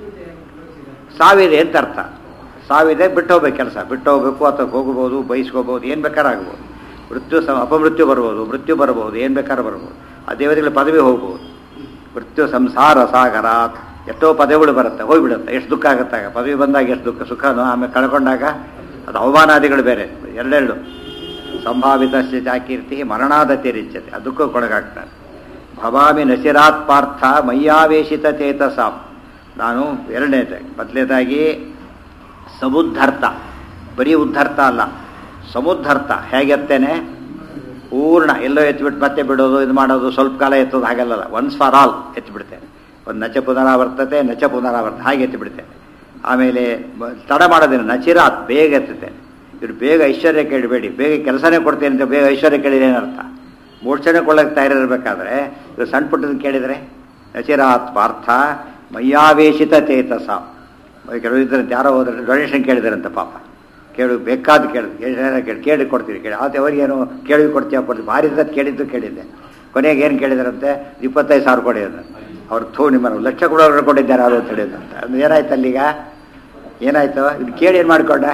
ಸಾವಿದೆ ಅಂತ ಅರ್ಥ ಸಾವಿದೆ ಬಿಟ್ಟು ಹೋಗ್ಬೇಕು ಕೆಲಸ ಬಿಟ್ಟು ಹೋಗ್ಬೇಕು ಅಥವಾ ಹೋಗ್ಬೋದು ಬಯಸ್ಕೋಬೋದು ಏನು ಬೇಕಾದ್ರೂ ಆಗ್ಬೋದು ಮೃತ್ಯು ಸ ಅಪಮೃತ್ಯು ಬರ್ಬೋದು ಮೃತ್ಯು ಬರ್ಬೋದು ಏನು ಬೇಕಾದ್ರೂ ಬರ್ಬೋದು ಆ ದೇವತೆಗಳ ಪದವಿ ಹೋಗ್ಬೋದು ಮೃತ್ಯು ಸಂಸಾರ ಸಾಗರ ಎಷ್ಟೋ ಪದವಿಗಳು ಬರುತ್ತೆ ಹೋಗ್ಬಿಡುತ್ತೆ ಎಷ್ಟು ದುಃಖ ಆಗುತ್ತಾಗ ಪದವಿ ಬಂದಾಗ ಎಷ್ಟು ದುಃಖ ಸುಖನೋ ಆಮೇಲೆ ಕಳ್ಕೊಂಡಾಗ ಅದು ಅವಮಾನಾದಿಗಳು ಬೇರೆ ಎರಡೆರಡು ಸಂಭಾವಿತ ಚಾಕೀರ್ತಿ ಮರಣಾದತಿ ರಿಚ್ಯತೆ ಅದಕ್ಕೂ ಕೊಡಗಾಗ್ತಾರೆ ಭವಾಮಿ ನಸಿರಾತ್ ಪಾರ್ಥ ಮಯ್ಯಾವೇಶಿತ ಚೇತಸಾಂ ನಾನು ಎರಡನೇದಾಗಿ ಮೊದಲನೇದಾಗಿ ಸಮುದ್ಧರ್ತ ಬರೀ ಉದ್ಧರ್ತ ಅಲ್ಲ ಸಮುದ್ಧರ್ತ ಹೇಗೆತ್ತೇನೆ ಪೂರ್ಣ ಎಲ್ಲೋ ಎತ್ಬಿಟ್ಟು ಮತ್ತೆ ಬಿಡೋದು ಇದು ಮಾಡೋದು ಸ್ವಲ್ಪ ಕಾಲ ಎತ್ತೋದು ಹಾಗೆಲ್ಲ ಒನ್ಸ್ ಫಾರ್ ಆಲ್ ಎತ್ತಿಬಿಡ್ತೇನೆ ಒಂದು ನಚ ಪುನರಾವರ್ತತೆ ನಚ ಪುನರಾವರ್ತ ಹಾಗೆ ಎತ್ತಿಬಿಡ್ತೇನೆ ಆಮೇಲೆ ಬ- ತಡ ಮಾಡೋದಿಲ್ಲ ನಚಿರಾತ್ ಬೇಗ ಎತ್ತುತ್ತೇನೆ ಇವ್ರು ಬೇಗ ಐಶ್ವರ್ಯ ಕೇಳಬೇಡಿ ಬೇಗ ಕೆಲಸನೇ ಕೊಡ್ತೇನೆ ಅಂತ ಬೇಗ ಐಶ್ವರ್ಯ ಕೇಳಿದ್ರೆ ಏನರ್ಥ ಮೋಕ್ಷನೇ ಕೊಳ್ಳಕ್ಕೆ ತಯಾರಿರ್ಬೇಕಾದ್ರೆ ಇವ್ರು ಸಣ್ಣ ಪುಟ್ಟದನ್ನು ಕೇಳಿದರೆ ನಚಿರಾತ್ ಪಾರ್ಥ ಮಯ್ಯಾವೇಶಿತ ಚೇತಸ ಕೆಲವು ಇದ್ರಂತೆ ಯಾರೋ ಹೋದ್ರೆ ಡೊನೇಷನ್ ಕೇಳಿದಾರಂತೆ ಪಾಪ ಕೇಳು ಬೇಕಾದ ಕೇಳಿದ್ರು ಕೇಳಿ ಕೇಳಿ ಕೇಳಿ ಕೊಡ್ತೀವಿ ಕೇಳಿ ಆತ ಅವರಿಗೇನು ಕೇಳಿ ಕೊಡ್ತೀಯ ಕೊಡ್ತೀವಿ ಭಾರಿ ಇದ್ದದ್ದು ಕೇಳಿದ್ದು ಕೇಳಿದ್ದೆ ಕೊನೆಗೆ ಏನು ಕೇಳಿದಾರಂತೆ ಇಪ್ಪತ್ತೈದು ಸಾವಿರ ಕೊಡಿ ಅಂತ ಅವ್ರು ಥೂ ನಿಮ್ಮ ಲಕ್ಷ ಕೊಡೋರು ಕೊಟ್ಟಿದ್ದಾರೆ ಯಾರು ಅಂತ ಹೇಳಿದಂತ ಅದು ಏನಾಯ್ತು ಅಲ್ಲಿಗ ಏನಾಯ್ತು ಇದು ಕೇಳಿ ಏನು ಮಾಡ್ಕೊಂಡ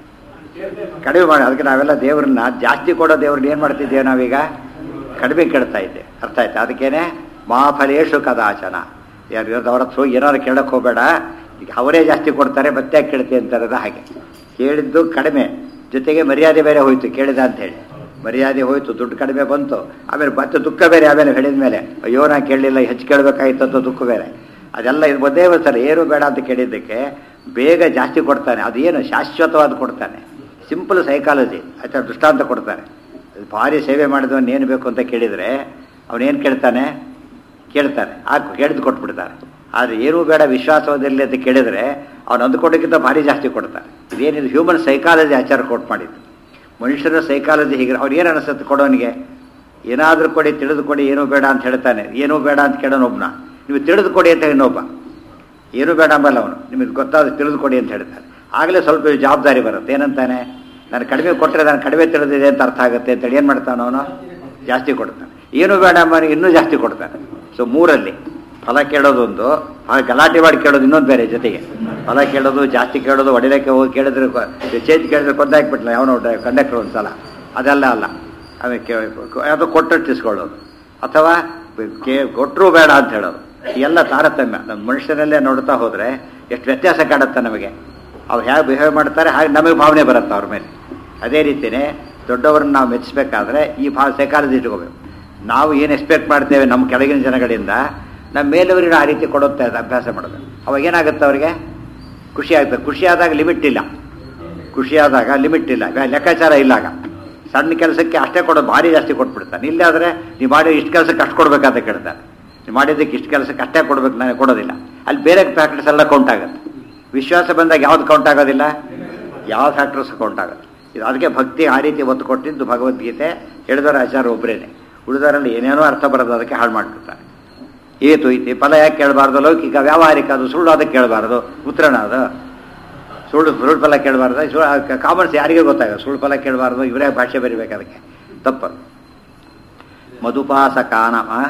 ಕಡಿಮೆ ಮಾಡಿ ಅದಕ್ಕೆ ನಾವೆಲ್ಲ ದೇವ್ರನ್ನ ಜಾಸ್ತಿ ಕೊಡೋ ದೇವ್ರನ್ನ ಏನು ಮಾಡ್ತಿದ್ದೇವೆ ನಾವೀಗ ಕಡಿಮೆ ಕೇಳ್ತಾ ಇದ್ದೆ ಅರ್ಥ ಆಯ್ತಾ ಅದಕ್ಕೇನೆ ಮಾಫಲೇಶು ಕದಾಚನ ಯಾರು ಇರೋದು ಅವ್ರ ಹತ್ರ ಹೋಗಿ ಏನಾದ್ರು ಕೇಳಕ್ಕೆ ಹೋಗಬೇಡ ಈಗ ಅವರೇ ಜಾಸ್ತಿ ಕೊಡ್ತಾರೆ ಮತ್ತೆ ಯಾಕೆ ಕೇಳ್ತಿ ಅಂತಾರದ ಹಾಗೆ ಕೇಳಿದ್ದು ಕಡಿಮೆ ಜೊತೆಗೆ ಮರ್ಯಾದೆ ಬೇರೆ ಹೋಯ್ತು ಕೇಳಿದ ಅಂತ ಹೇಳಿ ಮರ್ಯಾದೆ ಹೋಯ್ತು ದುಡ್ಡು ಕಡಿಮೆ ಬಂತು ಆಮೇಲೆ ಮತ್ತೆ ದುಃಖ ಬೇರೆ ಆಮೇಲೆ ಹೇಳಿದ ಮೇಲೆ ಅಯ್ಯೋ ನಾ ಕೇಳಲಿಲ್ಲ ಹೆಚ್ಚು ಕೇಳಬೇಕಾಗಿತ್ತು ಅಂತ ದುಃಖ ಬೇರೆ ಅದೆಲ್ಲ ಇದು ಒಂದೇ ಸರ್ ಏನು ಬೇಡ ಅಂತ ಕೇಳಿದ್ದಕ್ಕೆ ಬೇಗ ಜಾಸ್ತಿ ಕೊಡ್ತಾನೆ ಅದೇನು ಶಾಶ್ವತವಾದ ಕೊಡ್ತಾನೆ ಸಿಂಪಲ್ ಸೈಕಾಲಜಿ ಆಯ್ತಾ ದೃಷ್ಟಾಂತ ಕೊಡ್ತಾನೆ ಭಾರಿ ಸೇವೆ ಮಾಡಿದವನು ಏನು ಬೇಕು ಅಂತ ಕೇಳಿದರೆ ಅವನೇನು ಕೇಳ್ತಾನೆ ಕೇಳ್ತಾನೆ ಆ ಕೇಳಿದ್ದು ಕೊಟ್ಬಿಡ್ತಾನೆ ಆದರೆ ಏನೂ ಬೇಡ ವಿಶ್ವಾಸವಾದಿರಲಿ ಅಂತ ಕೇಳಿದರೆ ಅವನು ಅಂದುಕೊಂಡಕ್ಕಿಂತ ಭಾರಿ ಜಾಸ್ತಿ ಕೊಡ್ತಾನೆ ಇದೇನಿದು ಹ್ಯೂಮನ್ ಸೈಕಾಲಜಿ ಆಚಾರ ಕೊಟ್ಟು ಮಾಡಿದ್ದು ಮನುಷ್ಯರ ಸೈಕಾಲಜಿ ಹೀಗೆ ಅವ್ರು ಏನು ಅನಿಸುತ್ತೆ ಕೊಡೋನಿಗೆ ಏನಾದರೂ ಕೊಡಿ ತಿಳಿದು ಕೊಡಿ ಏನೂ ಬೇಡ ಅಂತ ಹೇಳ್ತಾನೆ ಏನೂ ಬೇಡ ಅಂತ ಕೇಳೋನೊಬ್ಬನ ನೀವು ತಿಳಿದು ಕೊಡಿ ಅಂತ ಇನ್ನೊಬ್ಬ ಏನೂ ಬೇಡ ಅಂಬಲ್ಲ ಅವನು ನಿಮಗೆ ಗೊತ್ತಾದ ತಿಳಿದು ಕೊಡಿ ಅಂತ ಹೇಳ್ತಾನೆ ಆಗಲೇ ಸ್ವಲ್ಪ ಜವಾಬ್ದಾರಿ ಬರುತ್ತೆ ಏನಂತಾನೆ ನಾನು ಕಡಿಮೆ ಕೊಟ್ಟರೆ ನಾನು ಕಡಿಮೆ ತಿಳಿದಿದೆ ಅಂತ ಅರ್ಥ ಆಗುತ್ತೆ ಅಂತೇಳಿ ಏನು ಮಾಡ್ತಾನೆ ಅವನು ಜಾಸ್ತಿ ಕೊಡ್ತಾನೆ ಏನೂ ಬೇಡ ಅಂಬನಿಗೆ ಇನ್ನೂ ಜಾಸ್ತಿ ಕೊಡ್ತಾನೆ ಸೊ ಮೂರಲ್ಲಿ ಫಲ ಕೇಳೋದೊಂದು ಆ ಗಲಾಟೆ ಮಾಡಿ ಕೇಳೋದು ಇನ್ನೊಂದು ಬೇರೆ ಜೊತೆಗೆ ಫಲ ಕೇಳೋದು ಜಾಸ್ತಿ ಕೇಳೋದು ಒಡಿಲಕ್ಕೆ ಹೋಗಿ ಕೇಳಿದ್ರೆ ಚೇಂಜ್ ಕೇಳಿದ್ರೆ ಕೊಂದಾಕ್ಬಿಟ್ಲ ಅವನು ಕಂಡಕ್ಟರ್ ಒಂದು ಸಲ ಅದೆಲ್ಲ ಅಲ್ಲ ಆಮೇಲೆ ಕೇ ಅದು ಕೊಟ್ಟು ತಿಸ್ಕೊಳ್ಳೋದು ಅಥವಾ ಕೇ ಕೊಟ್ಟರು ಬೇಡ ಅಂತ ಹೇಳೋದು ಎಲ್ಲ ತಾರತಮ್ಯ ನಮ್ಮ ಮನುಷ್ಯನಲ್ಲೇ ನೋಡ್ತಾ ಹೋದರೆ ಎಷ್ಟು ವ್ಯತ್ಯಾಸ ಕಾಡುತ್ತೆ ನಮಗೆ ಅವ್ರು ಹೇಗೆ ಬಿಹೇವ್ ಮಾಡ್ತಾರೆ ಹಾಗೆ ನಮಗೆ ಭಾವನೆ ಬರುತ್ತೆ ಅವ್ರ ಮೇಲೆ ಅದೇ ರೀತಿಯೇ ದೊಡ್ಡವ್ರನ್ನ ನಾವು ಮೆಚ್ಚಬೇಕಾದ್ರೆ ಈ ಭಾವ ಸೈಕಾಲಜಿ ಇಟ್ಕೋಬೇಕು ನಾವು ಏನು ಎಕ್ಸ್ಪೆಕ್ಟ್ ಮಾಡ್ತೇವೆ ನಮ್ಮ ಕೆಳಗಿನ ಜನಗಳಿಂದ ನಮ್ಮ ಮೇಲವರಿಗೆ ಆ ರೀತಿ ಕೊಡುತ್ತೆ ಅದು ಅಭ್ಯಾಸ ಮಾಡೋದು ಅವಾಗ ಏನಾಗುತ್ತೆ ಅವರಿಗೆ ಖುಷಿ ಆಗ್ತದೆ ಖುಷಿ ಆದಾಗ ಲಿಮಿಟ್ ಇಲ್ಲ ಖುಷಿ ಆದಾಗ ಲಿಮಿಟ್ ಇಲ್ಲ ಇವಾಗ ಲೆಕ್ಕಾಚಾರ ಇಲ್ಲ ಆಗ ಸಣ್ಣ ಕೆಲಸಕ್ಕೆ ಅಷ್ಟೇ ಕೊಡೋದು ಭಾರಿ ಜಾಸ್ತಿ ಕೊಟ್ಬಿಡ್ತಾನೆ ಇಲ್ಲಾದರೆ ನೀವು ಮಾಡಿ ಇಷ್ಟು ಕೆಲಸಕ್ಕೆ ಅಷ್ಟು ಕೊಡ್ಬೇಕಂತ ಕೇಳ್ತಾರೆ ನೀವು ಮಾಡಿದ್ದಕ್ಕೆ ಇಷ್ಟು ಕೆಲಸಕ್ಕೆ ಅಷ್ಟೇ ಕೊಡ್ಬೇಕು ನನಗೆ ಕೊಡೋದಿಲ್ಲ ಅಲ್ಲಿ ಬೇರೆ ಫ್ಯಾಕ್ಟರ್ಸ್ ಎಲ್ಲ ಕೌಂಟ್ ಆಗುತ್ತೆ ವಿಶ್ವಾಸ ಬಂದಾಗ ಯಾವ್ದು ಕೌಂಟ್ ಆಗೋದಿಲ್ಲ ಯಾವ ಫ್ಯಾಕ್ಟರ್ಸ್ ಕೌಂಟ್ ಆಗುತ್ತೆ ಇದು ಅದಕ್ಕೆ ಭಕ್ತಿ ಆ ರೀತಿ ಒತ್ತು ಕೊಟ್ಟಿದ್ದು ಭಗವದ್ಗೀತೆ ಹೇಳಿದವರು ಆಚಾರ ಒಬ್ಬರೇನೆ ಉಳಿದವರಲ್ಲಿ ಏನೇನೋ ಅರ್ಥ ಬರೋದು ಅದಕ್ಕೆ ಹಾಳು ಮಾಡಿಬಿಡ್ತಾರೆ ಏತು ಐತಿ ಫಲ ಯಾಕೆ ಕೇಳಬಾರ್ದು ಲೌಕಿಕ ವ್ಯಾವಹಾರಿಕ ಅದು ಸುಳ್ಳು ಅದಕ್ಕೆ ಕೇಳಬಾರ್ದು ಉತ್ತರಣ ಅದು ಸುಳ್ಳು ಸುಳ್ಳು ಫಲ ಕೇಳಬಾರ್ದು ಸುಳ್ಳು ಕಾಮನ್ಸ್ ಯಾರಿಗೆ ಗೊತ್ತಾಗ ಸುಳ್ಳು ಫಲ ಕೇಳಬಾರ್ದು ಇವರೇ ಭಾಷೆ ಬರಿಬೇಕು ಅದಕ್ಕೆ ತಪ್ಪದು ಮಧುಪಾಸಕಾನ ಹಾಂ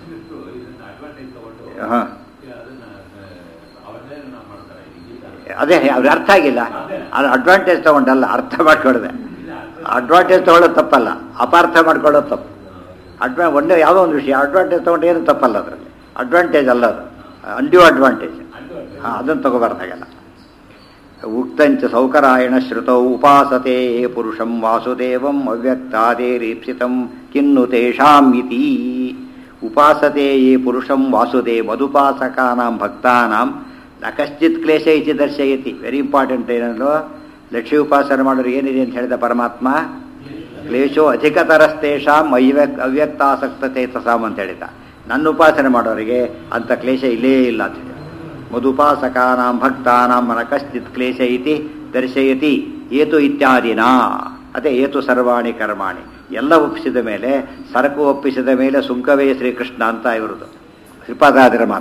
ಅದೇ ಅವ್ರಿಗೆ ಅರ್ಥ ಆಗಿಲ್ಲ ಅದು ಅಡ್ವಾಂಟೇಜ್ ತಗೊಂಡಲ್ಲ ಅರ್ಥ ಮಾಡ್ಕೊಳ್ದೆ ಅಡ್ವಾಂಟೇಜ್ ತಗೊಳ್ಳೋದು ತಪ್ಪಲ್ಲ ಅಪಾರ್ಥ ಮಾಡ್ಕೊಳ್ಳೋದು ತಪ್ಪು ಅಡ್ವಾ ಒಂದೇ ಯಾವುದೋ ಒಂದು ವಿಷಯ ಅಡ್ವಾಂಟೇಜ್ ತೊಗೊಂಡು ಏನು ತಪ್ಪಲ್ಲ ಅದರಲ್ಲಿ ಅಡ್ವಾಂಟೇಜ್ ಅಲ್ಲ ಅದು ಅನ್ಡ್ಯೂ ಅಡ್ವಾಂಟೇಜ್ ಹಾಂ ಅದನ್ನು ತಗೋಬಾರ್ದಾಗಲ್ಲ ಉಕ್ತಂಚ ಸೌಕರಾಯಣ ಶ್ರುತೌ ಉಪಾಸತೆ ಪುರುಷಂ ವಾಸುದೇವಂ ಅವ್ಯಕ್ತಾದೇರೀಪ್ಸಿತಂ ಕಿನ್ನು ತೇಷಾಂ ಇತಿ ಉಪಾಸತೆ ಯೇ ಪುರುಷಂ ವಾಸುದೇ ಮಧುಪಾಸಕಾನಾಂ ಭಕ್ತಾನಾಂ ನ ಕಶ್ಚಿತ್ ಕ್ಲೇಶ ಇತಿ ದರ್ಶಯತಿ ವೆರಿ ಇಂಪಾರ್ಟೆಂಟ್ ಏನಂದ್ರು ಲಕ್ಷ್ಮೀ ಉಪಾಸನೆ ಮಾಡೋರು ಏನಿದೆ ಅಂತ ಹೇಳಿದ ಪರಮಾತ್ಮ ಕ್ಲೇಶೋ ಅಧಿಕತರಸ್ತೇಷಾಂ ಅವ್ಯಕ್ ಅವ್ಯಕ್ತಾಸಕ್ತತೆ ತಸಾಮ್ ಅಂತ ಹೇಳಿದ ನನ್ನ ಉಪಾಸನೆ ಮಾಡೋರಿಗೆ ಅಂಥ ಕ್ಲೇಶ ಇಲ್ಲೇ ಇಲ್ಲ ಅಂತ ಹೇಳಿ ಮಧುಪಾಸಕಾನಾಂ ಭಕ್ತಾನಾಂ ಮನ ಕಶ್ಚಿತ್ ಕ್ಲೇಶ ಇತಿ ದರ್ಶಯತಿ ಏತು ಇತ್ಯಾದಿನ ಅದೇ ಏತು ಸರ್ವಾಣಿ ಕರ್ಮಾಣಿ ಎಲ್ಲ ಒಪ್ಪಿಸಿದ ಮೇಲೆ ಸರಕು ಒಪ್ಪಿಸಿದ ಮೇಲೆ ಸುಂಕವೇ ಶ್ರೀಕೃಷ್ಣ ಅಂತ ಇವ್ರದ್ದು ಶ್ರೀಪಾದಾದಿರ ಮಾತು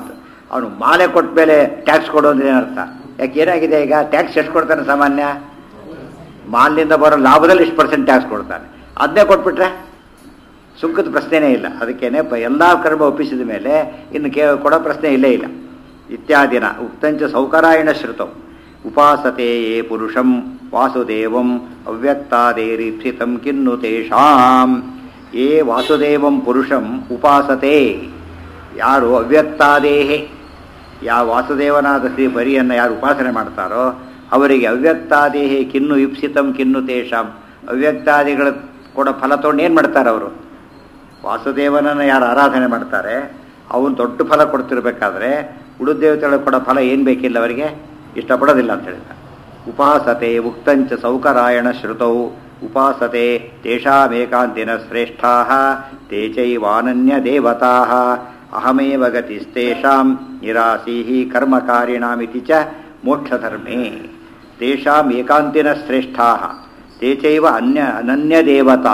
ಅವನು ಮಾಲೆ ಕೊಟ್ಟ ಮೇಲೆ ಟ್ಯಾಕ್ಸ್ ಕೊಡು ಅಂದ್ರೆ ಏನರ್ಥ ಯಾಕೆ ಏನಾಗಿದೆ ಈಗ ಟ್ಯಾಕ್ಸ್ ಎಷ್ಟು ಕೊಡ್ತಾನೆ ಸಾಮಾನ್ಯ ಮಾಲಿನಿಂದ ಬರೋ ಲಾಭದಲ್ಲಿ ಇಷ್ಟು ಪರ್ಸೆಂಟ್ ಟ್ಯಾಕ್ಸ್ ಕೊಡ್ತಾನೆ ಅದನ್ನೇ ಕೊಟ್ಬಿಟ್ರೆ ಸುಂಕದ ಪ್ರಶ್ನೆನೇ ಇಲ್ಲ ಅದಕ್ಕೇನೆ ಪ ಎಲ್ಲ ಕರ್ಮ ಒಪ್ಪಿಸಿದ ಮೇಲೆ ಇನ್ನು ಕೇ ಕೊಡೋ ಪ್ರಶ್ನೆ ಇಲ್ಲೇ ಇಲ್ಲ ಇತ್ಯಾದಿನ ಉಕ್ತಂಚ ಸೌಕರಾಯಣ ಶ್ರುತಂ ಉಪಾಸತೆ ಯೇ ಪುರುಷಂ ವಾಸುದೇವಂ ಅವ್ಯಕ್ತಾದೇರೀಪ್ಸಿತಂ ಕಿನ್ನು ತೇಷಾಂ ಯೇ ವಾಸುದೇವಂ ಪುರುಷಂ ಉಪಾಸತೆ ಯಾರು ಅವ್ಯಕ್ತಾದೇಹೆ ಯಾವ ವಾಸುದೇವನಾದ ಶ್ರೀ ಬರಿಯನ್ನು ಯಾರು ಉಪಾಸನೆ ಮಾಡ್ತಾರೋ ಅವರಿಗೆ ಅವ್ಯಕ್ತಾದೇಹಿ ಕಿನ್ನು ಇಪ್ಸಿತಂ ಕಿನ್ನು ತೇಷಾಂ ಅವ್ಯಕ್ತಾದಿಗಳ ಕೊಡೋ ಫಲ ತೊಗೊಂಡು ಏನು ಮಾಡ್ತಾರೆ ಅವರು ವಾಸುದೇವನನ್ನು ಯಾರು ಆರಾಧನೆ ಮಾಡ್ತಾರೆ ಅವನು ದೊಡ್ಡ ಫಲ ಕೊಡ್ತಿರ್ಬೇಕಾದ್ರೆ ಉಳಿದ ದೇವತೆಗಳಿಗೆ ಕೊಡೋ ಫಲ ಏನು ಬೇಕಿಲ್ಲ ಅವರಿಗೆ ಇಷ್ಟಪಡೋದಿಲ್ಲ ಅಂತ ಹೇಳಿದ ಉಪಾಸತೆ ಉಕ್ತಂಚ ಸೌಕರಾಯಣ ಶ್ರುತೌ ಉಪಾಸತೆ ತೇಷಾಮೇಕಾಂತಿನ ಶ್ರೇಷ್ಠಾ ತೇ ಚೈವಾನನ್ಯ ದೇವತಾ ಅಹಮೇವ ಗತಿಸ್ತೇಷಾಂ ನಿರಾಸೀಹಿ ಕರ್ಮಕಾರಿಣಾಮಿತಿ ಚ ಮೋಕ್ಷಧರ್ಮೇ ತೇಷಾಂ ಏಕಾಂತಿನ ಶ್ರೇಷ್ಠಾ ತೇ ಚೈವ ಅನ್ಯ ಅನನ್ಯ ದೇವತಾ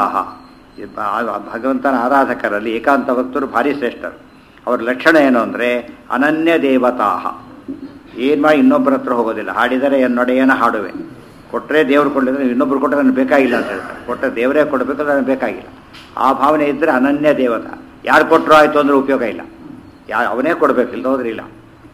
ಭಗವಂತನ ಆರಾಧಕರಲ್ಲಿ ಏಕಾಂತ ಭಕ್ತರು ಭಾರಿ ಶ್ರೇಷ್ಠರು ಅವರ ಲಕ್ಷಣ ಏನು ಅಂದರೆ ಅನನ್ಯ ದೇವತಾ ಏನು ಮಾಡಿ ಇನ್ನೊಬ್ಬರ ಹತ್ರ ಹೋಗೋದಿಲ್ಲ ಹಾಡಿದರೆ ಎನ್ನೊಡೆಯನ ಹಾಡುವೆ ಕೊಟ್ಟರೆ ದೇವ್ರು ಕೊಟ್ಟಿದ್ರೆ ಇನ್ನೊಬ್ರು ಕೊಟ್ಟರೆ ನನಗೆ ಬೇಕಾಗಿಲ್ಲ ಅಂತ ಹೇಳ್ತಾರೆ ಕೊಟ್ಟರೆ ದೇವರೇ ಕೊಡಬೇಕು ನನಗೆ ಬೇಕಾಗಿಲ್ಲ ಆ ಭಾವನೆ ಇದ್ದರೆ ಅನನ್ಯ ದೇವತ ಯಾರು ಕೊಟ್ಟರು ಆಯಿತು ಅಂದರೆ ಉಪಯೋಗ ಇಲ್ಲ ಯಾ ಅವನೇ ಕೊಡಬೇಕು ಇಲ್ಲದೋದ್ರೆ ಇಲ್ಲ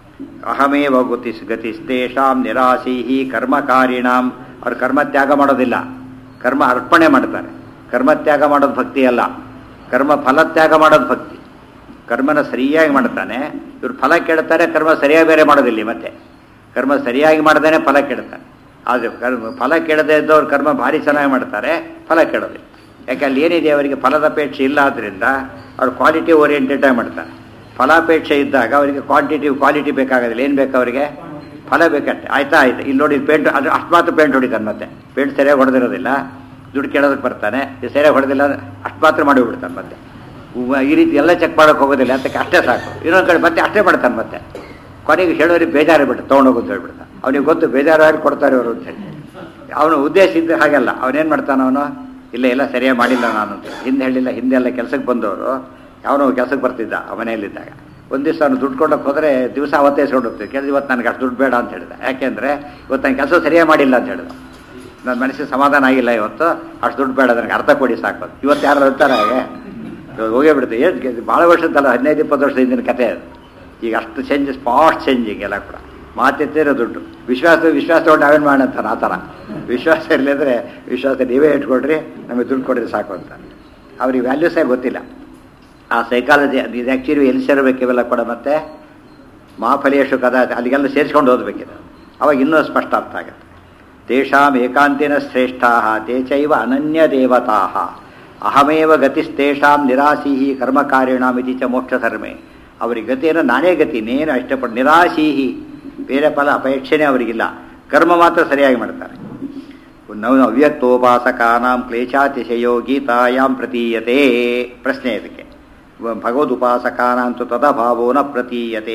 ಅಹಮೇವ ಗತಿ ಗತಿಸ್ತೇಷಾಂ ನಿರಾಸೀಹಿ ಕರ್ಮಕಾರಿಣಾಂ ಅವ್ರು ಕರ್ಮ ತ್ಯಾಗ ಮಾಡೋದಿಲ್ಲ ಕರ್ಮ ಅರ್ಪಣೆ ಮಾಡ್ತಾರೆ ಕರ್ಮ ತ್ಯಾಗ ಮಾಡೋದು ಭಕ್ತಿ ಅಲ್ಲ ಕರ್ಮ ಫಲತ್ಯಾಗ ಮಾಡೋದು ಭಕ್ತಿ ಕರ್ಮನ ಸರಿಯಾಗಿ ಮಾಡ್ತಾನೆ ಇವ್ರು ಫಲ ಕೆಡ್ತಾರೆ ಕರ್ಮ ಸರಿಯಾಗಿ ಬೇರೆ ಮಾಡೋದಿಲ್ಲ ಮತ್ತೆ ಕರ್ಮ ಸರಿಯಾಗಿ ಮಾಡ್ದೇನೆ ಫಲ ಕೆಡ್ತಾರೆ ಆದರೆ ಕರ್ಮ ಫಲ ಕೆಡದೆ ಇದ್ದವ್ರು ಕರ್ಮ ಭಾರಿ ಚೆನ್ನಾಗಿ ಮಾಡ್ತಾರೆ ಫಲ ಕೆಡೋದಿಲ್ಲ ಯಾಕೆ ಅಲ್ಲಿ ಏನಿದೆ ಅವರಿಗೆ ಫಲದಪೇಕ್ಷೆ ಇಲ್ಲ ಆದ್ದರಿಂದ ಅವ್ರು ಕ್ವಾಲಿಟಿ ಓರಿಯೆಂಟೆಡ್ ಆಗಿ ಮಾಡ್ತಾರೆ ಫಲಾಪೇಕ್ಷೆ ಇದ್ದಾಗ ಅವರಿಗೆ ಕ್ವಾಂಟಿಟಿ ಕ್ವಾಲಿಟಿ ಬೇಕಾಗೋದಿಲ್ಲ ಏನು ಬೇಕು ಅವರಿಗೆ ಫಲ ಬೇಕಷ್ಟೆ ಆಯ್ತಾ ಆಯ್ತು ಇಲ್ಲಿ ನೋಡಿ ಪೇಂಟ್ ಅದು ಅಷ್ಟು ಮಾತ್ರ ಪೇಂಟ್ ಹೊಡಿತಾನೆ ಮತ್ತೆ ಪೇಂಟ್ ಸರಿಯಾಗಿ ಹೊಡೆದಿರೋದಿಲ್ಲ ದುಡ್ಡು ಕೇಳೋದಕ್ಕೆ ಬರ್ತಾನೆ ಇದು ಸರಿಯಾಗಿ ಹೊಡೆದಿಲ್ಲ ಅಷ್ಟು ಮಾತ್ರ ಮಾಡಿ ಬಿಡ್ತಾನೆ ಮತ್ತೆ ಉವ್ವ- ಈ ರೀತಿ ಎಲ್ಲ ಚೆಕ್ ಮಾಡೋಕೆ ಹೋಗೋದಿಲ್ಲ ಅಂತಕ್ಕೆ ಅಷ್ಟೇ ಸಾಕು ಇನ್ನೊಂದು ಕಡೆ ಮತ್ತೆ ಅಷ್ಟೇ ಮಾಡ್ತಾನೆ ಮತ್ತೆ ಕೊನೆಗೆ ಹೇಳೋರಿಗೆ ಬೇಜಾರು ಬಿಟ್ಟು ತೊಗೊಂಡೋಗು ಅಂತ ಹೇಳ್ಬಿಡ್ತಾನೆ ಅವನಿಗೆ ಗೊತ್ತು ಬೇಜಾರಾಗಿ ಕೊಡ್ತಾರೆ ಅವರು ಅಂತ ಹೇಳಿ ಅವನು ಉದ್ದೇಶ ಇದ್ದರೆ ಹಾಗಲ್ಲ ಅವನೇನು ಮಾಡ್ತಾನೆ ಅವನು ಇಲ್ಲ ಎಲ್ಲ ಸರಿಯಾಗಿ ಮಾಡಿಲ್ಲ ನಾನು ಅಂತ ಹಿಂದೆ ಹೇಳಿಲ್ಲ ಹಿಂದೆ ಎಲ್ಲ ಕೆಲಸಕ್ಕೆ ಬಂದವರು ಅವನು ಕೆಲಸಕ್ಕೆ ಬರ್ತಿದ್ದ ಆ ಮನೆಯಲ್ಲಿದ್ದಾಗ ಒಂದು ದಿವಸ ಅವನು ದುಡ್ಡು ಕೊಡೋಕೆ ಹೋದರೆ ದಿವಸ ಅವತ್ತೇ ಇಸ್ಕೊಂಡು ಹೋಗ್ತೀವಿ ಕೆಲಸ ಇವತ್ತು ನನಗೆ ಅಷ್ಟು ದುಡ್ಡು ಬೇಡ ಅಂತ ಹೇಳಿದೆ ಯಾಕೆಂದರೆ ಇವತ್ತು ನಾನು ಕೆಲಸ ಸರಿಯಾಗಿ ಮಾಡಿಲ್ಲ ಅಂತ ಹೇಳಿದ ನನ್ನ ಮನಸ್ಸಿಗೆ ಸಮಾಧಾನ ಆಗಿಲ್ಲ ಇವತ್ತು ಅಷ್ಟು ದುಡ್ಡು ಬೇಡ ನನಗೆ ಅರ್ಧ ಕೊಡಿ ಸಾಕು ಅಂತ. ಇವತ್ತು ಯಾರು ಇರ್ತಾರೆ ಹಾಗೆ ಇವಾಗ ಹೋಗೇ ಬಿಡುತ್ತೆ ಏನು ಭಾಳ ವರ್ಷದಲ್ಲ ಹದಿನೈದು ಇಪ್ಪತ್ತು ವರ್ಷದ ಹಿಂದಿನ ಕಥೆ ಅದು ಈಗ ಅಷ್ಟು ಚೇಂಜ್ ಫಾಸ್ಟ್ ಚೇಂಜಿಂಗ್ ಎಲ್ಲ ಕೂಡ ಮಾತೆತ್ತಿರೋ ದುಡ್ಡು ವಿಶ್ವಾಸ ವಿಶ್ವಾಸ ತೊಗೊಂಡು ನಾವೇನು ಮಾಡೋಣ ಅಂತಾನೆ ಆ ಥರ ವಿಶ್ವಾಸ ಇರಲಿದ್ರೆ ವಿಶ್ವಾಸ ನೀವೇ ಇಟ್ಕೊಡ್ರಿ ನಮಗೆ ದುಡ್ಡು ಕೊಡ್ರಿ ಸಾಕು ಅಂತ ಅವ್ರಿಗೆ ವ್ಯಾಲ್ಯೂಸೇ ಗೊತ್ತಿಲ್ಲ ಆ ಸೈಕಾಲಜಿ ಅದು ಇದು ಆ್ಯಕ್ಚುಲಿ ಎಲ್ಲಿ ಸೇರಬೇಕು ಇವೆಲ್ಲ ಕೂಡ ಮತ್ತೆ ಮಾಫಲಿಯಷ್ಟು ಕದಾ ಅಲ್ಲಿಗೆಲ್ಲ ಸೇರಿಸ್ಕೊಂಡು ಓದಬೇಕಿದೆ ಅವಾಗ ಇನ್ನೂ ಸ್ಪಷ್ಟ ಅರ್ಥ ಆಗುತ್ತೆ ತೇಷಾಂ ಏಕಾಂತಿನ ಶ್ರೇಷ್ಠಾ ತೇ ಚೈವ ಅನನ್ಯ ದೇವತಾ ಅಹಮೇವ ಗತಿಸ್ತೇಷಾಂ ನಿರಾಸೀಹಿ ಕರ್ಮಕಾರಿಣಾಮಿತಿ ಚ ಮೋಕ್ಷಧರ್ಮೆ ಅವರಿಗೆ ಗತಿಯನ್ನು ನಾನೇ ಗತಿ ನೇನು ಇಷ್ಟಪಟ್ಟು ನಿರಾಸೀಹಿ ಬೇರೆ ಫಲ ಅಪೇಕ್ಷೆನೇ ಅವರಿಗಿಲ್ಲ ಕರ್ಮ ಮಾತ್ರ ಸರಿಯಾಗಿ ಮಾಡ್ತಾರೆ ನವ ಅವ್ಯಕ್ತೋಪಾಸಕಾನಾಂ ಕ್ಲೇಶಾತಿಶಯೋ ಗೀತಾಯಾಂ ಪ್ರತೀಯತೆ ಪ್ರಶ್ನೆ ಇದಕ್ಕೆ ಭಗವದುಪಾಸಕಾನಂತೂ ತದಭಾವೋ ನ ಪ್ರತೀಯತೆ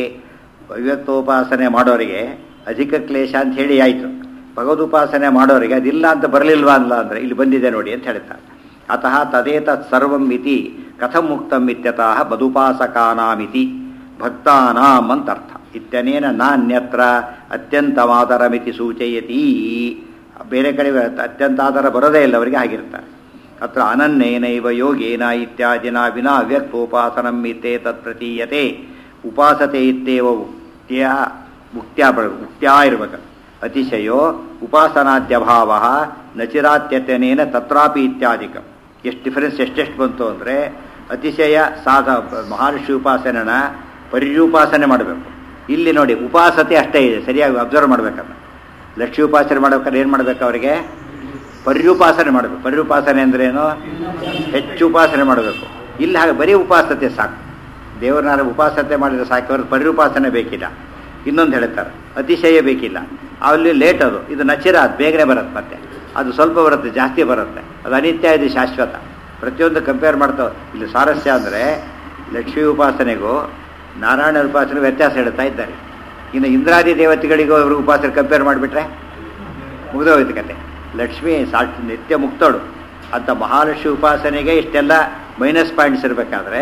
ಅವ್ಯಕ್ತೋಪಾಸನೆ ಮಾಡೋರಿಗೆ ಅಧಿಕ ಕ್ಲೇಶ ಅಂತ ಹೇಳಿ ಆಯಿತು ಭಗವದುಪಾಸನೆ ಮಾಡೋರಿಗೆ ಅದಿಲ್ಲ ಅಂತ ಬರಲಿಲ್ವಾ ಅಲ್ಲ ಅಂದರೆ ಇಲ್ಲಿ ಬಂದಿದೆ ನೋಡಿ ಅಂತ ಹೇಳ್ತಾರೆ ಅತಃ ತದೇತತ್ ಸರ್ವಂ ಇತಿ ಕಥಂ ಮುಕ್ತಂ ಇತ್ಯತಃ ಬದುಪಾಸಕಾನಾಮಿತಿ ಭಕ್ತಾನಾಂ ಅಂತ ಅರ್ಥ ಇತ್ಯನೇನ ನಾನ್ಯತ್ರ ಅತ್ಯಂತಮಾದರಮಿತಿ ಸೂಚಯತಿ ಬೇರೆ ಕಡೆ ಅತ್ಯಂತ ಆಧಾರ ಬರೋದೇ ಇಲ್ಲ ಅವರಿಗೆ ಆಗಿರ್ತಾರೆ ಅತ್ರ ಅನನ್ಯೇನೈವ ಯೋಗೇನ ಇತ್ಯಾದಿನ ವಿನಾ ಅವ್ಯಕ್ತೋಪಾಸನಂ ಇತ್ತೇ ತತ್ ಪ್ರತೀಯತೆ ಉಪಾಸತೆ ಇತ್ತೇವ ಉಕ್ತಿಯ ಮುಕ್ತ್ಯಾ ಮುಕ್ತ್ಯಾ ಇರ್ಬೇಕು ಅತಿಶಯೋ ಉಪಾಸನಾದ್ಯಭಾವ ನಚಿರಾತ್ಯತನೇನ ತತ್ರಾಪಿ ಇತ್ಯಾದಿಕ ಎಷ್ಟು ಡಿಫರೆನ್ಸ್ ಎಷ್ಟೆಷ್ಟು ಬಂತು ಅಂದರೆ ಅತಿಶಯ ಸಾಧ ಮಹರ್ಷಿ ಉಪಾಸನೆನ ಪರ್ಯುಪಾಸನೆ ಮಾಡಬೇಕು ಇಲ್ಲಿ ನೋಡಿ ಉಪಾಸತೆ ಅಷ್ಟೇ ಇದೆ ಸರಿಯಾಗಿ ಅಬ್ಸರ್ವ್ ಮಾಡ್ಬೇಕನ್ನ ಲಕ್ಷ್ಮೀ ಉಪಾಸನೆ ಮಾಡ್ಬೇಕಾದ್ರೆ ಏನು ಮಾಡ್ಬೇಕು ಅವರಿಗೆ ಪರ್ಯುಪಾಸನೆ ಮಾಡಬೇಕು ಪರ್ಯುಪಾಸನೆ ಅಂದ್ರೇನು ಹೆಚ್ಚು ಉಪಾಸನೆ ಮಾಡಬೇಕು ಇಲ್ಲಿ ಹಾಗೆ ಬರೀ ಉಪಾಸತೆ ಸಾಕು ದೇವರನ್ನ ಉಪಾಸತೆ ಮಾಡಿದ್ರೆ ಸಾಕು ಅವ್ರಿಗೆ ಪರ್ಯುಪಾಸನೆ ಬೇಕಿಲ್ಲ ಇನ್ನೊಂದು ಹೇಳ್ತಾರೆ ಅತಿಶಯ ಬೇಕಿಲ್ಲ ಅಲ್ಲಿ ಲೇಟ್ ಅದು ಇದು ನಚಿರ ಅದು ಬೇಗನೆ ಬರುತ್ತೆ ಮತ್ತೆ ಅದು ಸ್ವಲ್ಪ ಬರುತ್ತೆ ಜಾಸ್ತಿ ಬರುತ್ತೆ ಅದು ಅನಿತ್ಯ ಇದು ಶಾಶ್ವತ ಪ್ರತಿಯೊಂದು ಕಂಪೇರ್ ಮಾಡ್ತಾವೆ ಇಲ್ಲಿ ಸ್ವಾರಸ್ಯ ಅಂದರೆ ಲಕ್ಷ್ಮೀ ಉಪಾಸನೆಗೂ ನಾರಾಯಣ ಉಪಾಸನೆ ವ್ಯತ್ಯಾಸ ಹೇಳ್ತಾ ಇದ್ದಾರೆ ಇನ್ನು ಇಂದ್ರಾದಿ ದೇವತೆಗಳಿಗೂ ಅವ್ರ ಉಪಾಸನೆ ಕಂಪೇರ್ ಮಾಡಿಬಿಟ್ರೆ ಮುಗಿದೋಯ್ತು ಕತೆ ಲಕ್ಷ್ಮಿ ಸಾಕ್ಷಿ ನಿತ್ಯ ಮುಕ್ತಳು ಅಂತ ಮಹಾಲಕ್ಷ್ಮಿ ಉಪಾಸನೆಗೆ ಇಷ್ಟೆಲ್ಲ ಮೈನಸ್ ಪಾಯಿಂಟ್ಸ್ ಇರಬೇಕಾದ್ರೆ